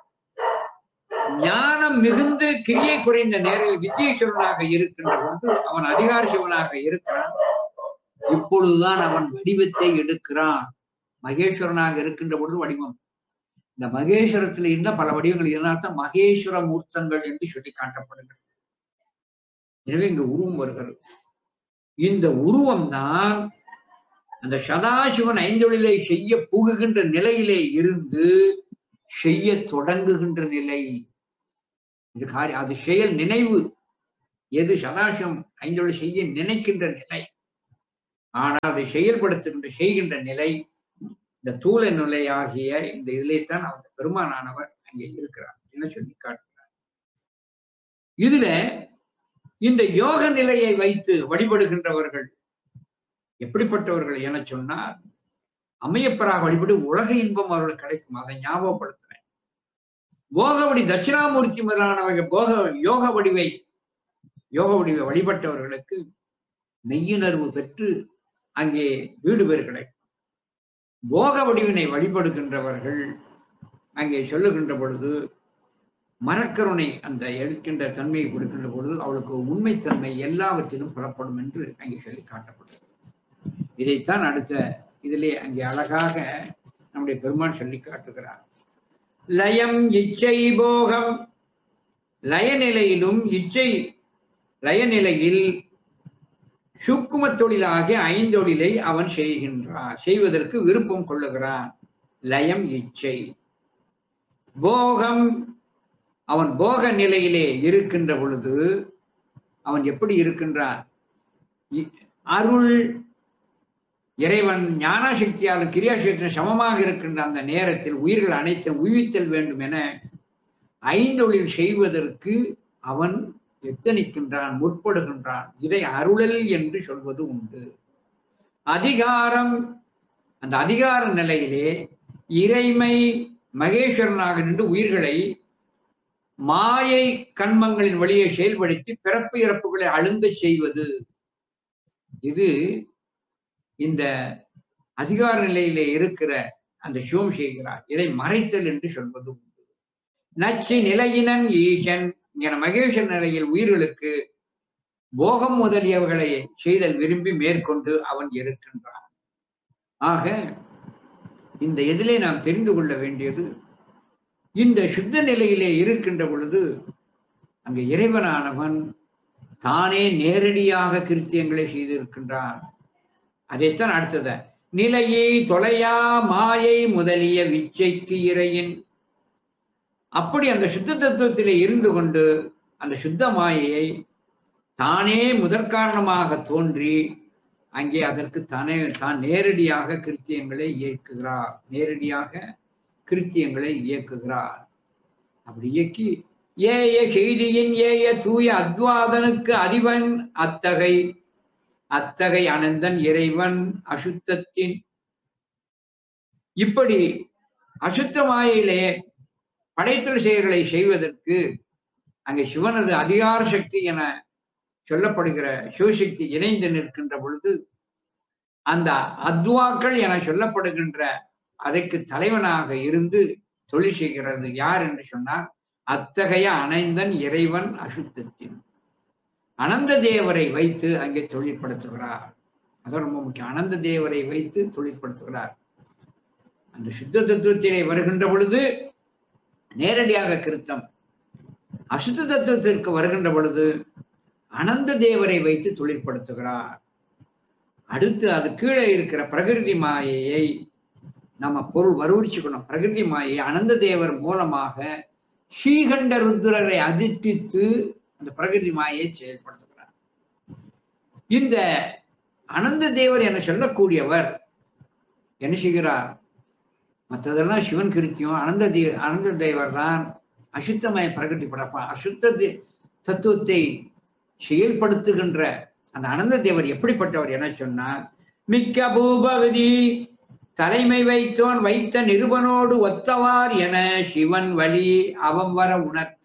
ஞானம் மிகுந்து கிரியை குறைந்த நேரில் வித்யேஸ்வரனாக இருக்கின்ற பொழுது அவன் அதிகார சிவனாக இருக்கிறான் இப்பொழுதுதான் அவன் வடிவத்தை எடுக்கிறான் மகேஸ்வரனாக இருக்கின்ற பொழுது வடிவம் இந்த மகேஸ்வரத்தில் இருந்த பல வடிவங்கள் இதனால்தான் மகேஸ்வர மூர்த்தங்கள் என்று சொல்லி காட்டப்படுகிறது எனவே இங்க உருவம் வருகிறது இந்த உருவம் தான் அந்த சதாசிவன் ஐந்தொழிலை செய்ய புகுகின்ற நிலையிலே இருந்து செய்ய தொடங்குகின்ற நிலை இது காரியம் அது செயல் நினைவு எது சதாசிவம் ஐந்தொழி செய்ய நினைக்கின்ற நிலை ஆனால் அதை செயல்படுத்துகின்ற செய்கின்ற நிலை இந்த தூள நிலையாகிய இந்த இதிலேத்தான் அந்த பெருமானானவர் அங்கே இருக்கிறார் என்ன சொல்லி காட்டுகிறார் இதுல இந்த யோக நிலையை வைத்து வழிபடுகின்றவர்கள் எப்படிப்பட்டவர்கள் என சொன்னால் அம்மையப்பராக வழிபடு உலக இன்பம் அவர்களுக்கு கிடைக்கும் அதை ஞாபகப்படுத்துறேன் போகவடி தட்சிணாமூர்த்தி முதலானவர்கள் போக யோக வடிவை யோக வடிவை வழிபட்டவர்களுக்கு மெய்யுணர்வு பெற்று அங்கே வீடு பேர் கிடைக்கும் போக வடிவினை வழிபடுகின்றவர்கள் அங்கே சொல்லுகின்ற பொழுது மரக்கருணை அந்த எடுக்கின்ற தன்மையை கொடுக்கின்ற பொழுது அவளுக்கு உண்மைத்தன்மை எல்லாவற்றிலும் புலப்படும் என்று அங்கே சொல்லி காட்டப்படுகிறது இதைத்தான் அடுத்த இதிலே அங்கே அழகாக நம்முடைய பெருமான் சொல்லி காட்டுகிறார் லயம் இச்சை போகம் லயநிலையிலும் இச்சை லயநிலையில் சுக்கும தொழிலாகிய ஐந்தொழிலை அவன் செய்கின்றான் செய்வதற்கு விருப்பம் கொள்ளுகிறான் லயம் இச்சை போகம் அவன் போக நிலையிலே இருக்கின்ற பொழுது அவன் எப்படி இருக்கின்றான் இ- அருள் இறைவன் ஞானசக்தியாலும் கிரியாசக்தியும் சமமாக இருக்கின்ற அந்த நேரத்தில் உயிர்கள் அனைத்தும் உய்வித்தல் வேண்டும் என ஐந்தொழில் செய்வதற்கு அவன் எத்தனிக்கின்றான் முற்படுகின்றான் இதை அருளல் என்று சொல்வது உண்டு அதிகாரம் அந்த அதிகார நிலையிலே இறைமை மகேஸ்வரனாக நின்று உயிர்களை மாயை கண்மங்களின் வழியை செயல்படுத்தி பிறப்பு இறப்புகளை அழுந்தச் செய்வது இது இந்த அதிகார நிலையிலே இருக்கிற அந்த சிவம் செய்கிறார் இதை மறைத்தல் என்று சொல்வது உண்டு நச்சு நிலையினன் ஈசன் என மகேஷ நிலையில் உயிர்களுக்கு போகம் முதலியவர்களை செய்தல் விரும்பி மேற்கொண்டு அவன் இருக்கின்றான் ஆக இந்த இதிலே நாம் தெரிந்து கொள்ள வேண்டியது இந்த சுத்த நிலையிலே இருக்கின்ற பொழுது அங்கு இறைவனானவன் தானே நேரடியாக கிருத்தியங்களை செய்திருக்கின்றான் அதைத்தான் அடுத்தத நிலையை தொலையா மாயை முதலிய விச்சைக்கு இறையின் அப்படி அந்த சுத்த தத்துவத்திலே இருந்து கொண்டு அந்த சுத்த மாயையை தானே முதற்காரணமாக தோன்றி அங்கே அதற்கு தானே தான் நேரடியாக கிருத்தியங்களை இயக்குகிறார் நேரடியாக கிருத்தியங்களை இயக்குகிறார் அப்படி இயக்கி ஏய செய்தியின் ஏய தூய அத்வாதனுக்கு அறிவன் அத்தகை அத்தகை அனந்தன் இறைவன் அசுத்தத்தின் இப்படி அசுத்த மாயிலே படைத்தல் செயல்களை செய்வதற்கு அங்கே சிவனது அதிகார சக்தி என சொல்லப்படுகிற சிவசக்தி இணைந்து நிற்கின்ற பொழுது அந்த அத்வாக்கள் என சொல்லப்படுகின்ற அதற்கு தலைவனாக இருந்து தொழில் செய்கிறது யார் என்று சொன்னால் அத்தகைய அனைந்தன் இறைவன் அசுத்தத்தின் அனந்த தேவரை வைத்து அங்கே தொழிற்படுத்துகிறார் அது ரொம்ப முக்கியம் அனந்த தேவரை வைத்து தொழிற்படுத்துகிறார் அந்த சுத்த தத்துவத்திலே வருகின்ற பொழுது நேரடியாக கிருத்தம் அசுத்த தத்துவத்திற்கு வருகின்ற பொழுது அனந்த தேவரை வைத்து தொழிற்படுத்துகிறார் அடுத்து அது கீழே இருக்கிற பிரகிருதி மாயையை நம்ம பொருள் வருவிச்சுக்கணும் பிரகிருதி மாயை அனந்த தேவர் மூலமாக ஸ்ரீகண்ட ருத்ரரை அதிர்ச்சித்து அந்த பிரகிருதி மாயை செயல்படுத்துகிறார் இந்த அனந்த தேவர் என சொல்லக்கூடியவர் என்ன செய்கிறார் மற்றதெல்லாம் சிவன் கிருத்தியம் அனந்த தே அனந்த தேவர் தான் அசுத்தமய பிரகட்டி படப்பான் அசுத்த தே- தத்துவத்தை செயல்படுத்துகின்ற அந்த அனந்த தேவர் எப்படிப்பட்டவர் என சொன்னால் மிக்க பூபவதி தலைமை வைத்தோன் வைத்த நிருபனோடு ஒத்தவார் என சிவன் வழி அவன் வர உணர்த்த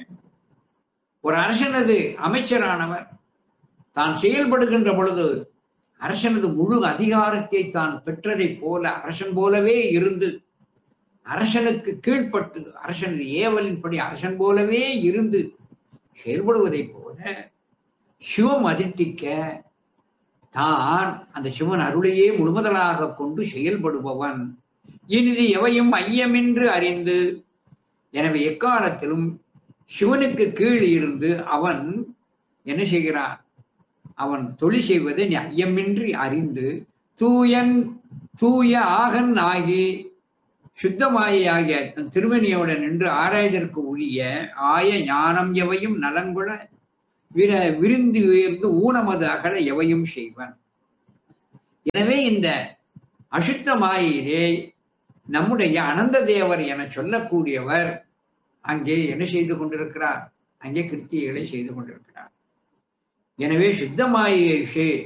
ஒரு அரசனது அமைச்சரானவர் தான் செயல்படுகின்ற பொழுது அரசனது முழு அதிகாரத்தை தான் பெற்றதைப் போல அரசன் போலவே இருந்து அரசனுக்கு கீழ்ப்பட்டு அரசனது ஏவலின்படி அரசன் போலவே இருந்து செயல்படுவதைப் போல சிவம் அதிர்த்திக்க தான் அந்த சிவன் அருளையே முழுமுதலாக கொண்டு செயல்படுபவன் இனிது எவையும் ஐயமின்றி அறிந்து எனவே எக்காலத்திலும் சிவனுக்கு கீழ் இருந்து அவன் என்ன செய்கிறான் அவன் தொழில் செய்வதை நீ ஐயமின்றி அறிந்து தூயன் தூய ஆகன் ஆகி சுத்தமாயாகிய திருமணியோட நின்று ஆராய்தற்கு உரிய ஆய ஞானம் எவையும் நலங்குல விர விருந்து உயர்ந்து ஊனமது அகல எவையும் செய்வன் எனவே இந்த அசுத்த மாயிலே நம்முடைய அனந்த தேவர் என சொல்லக்கூடியவர் அங்கே என்ன செய்து கொண்டிருக்கிறார் அங்கே கிருத்திகளை செய்து கொண்டிருக்கிறார் எனவே சுத்தமாயை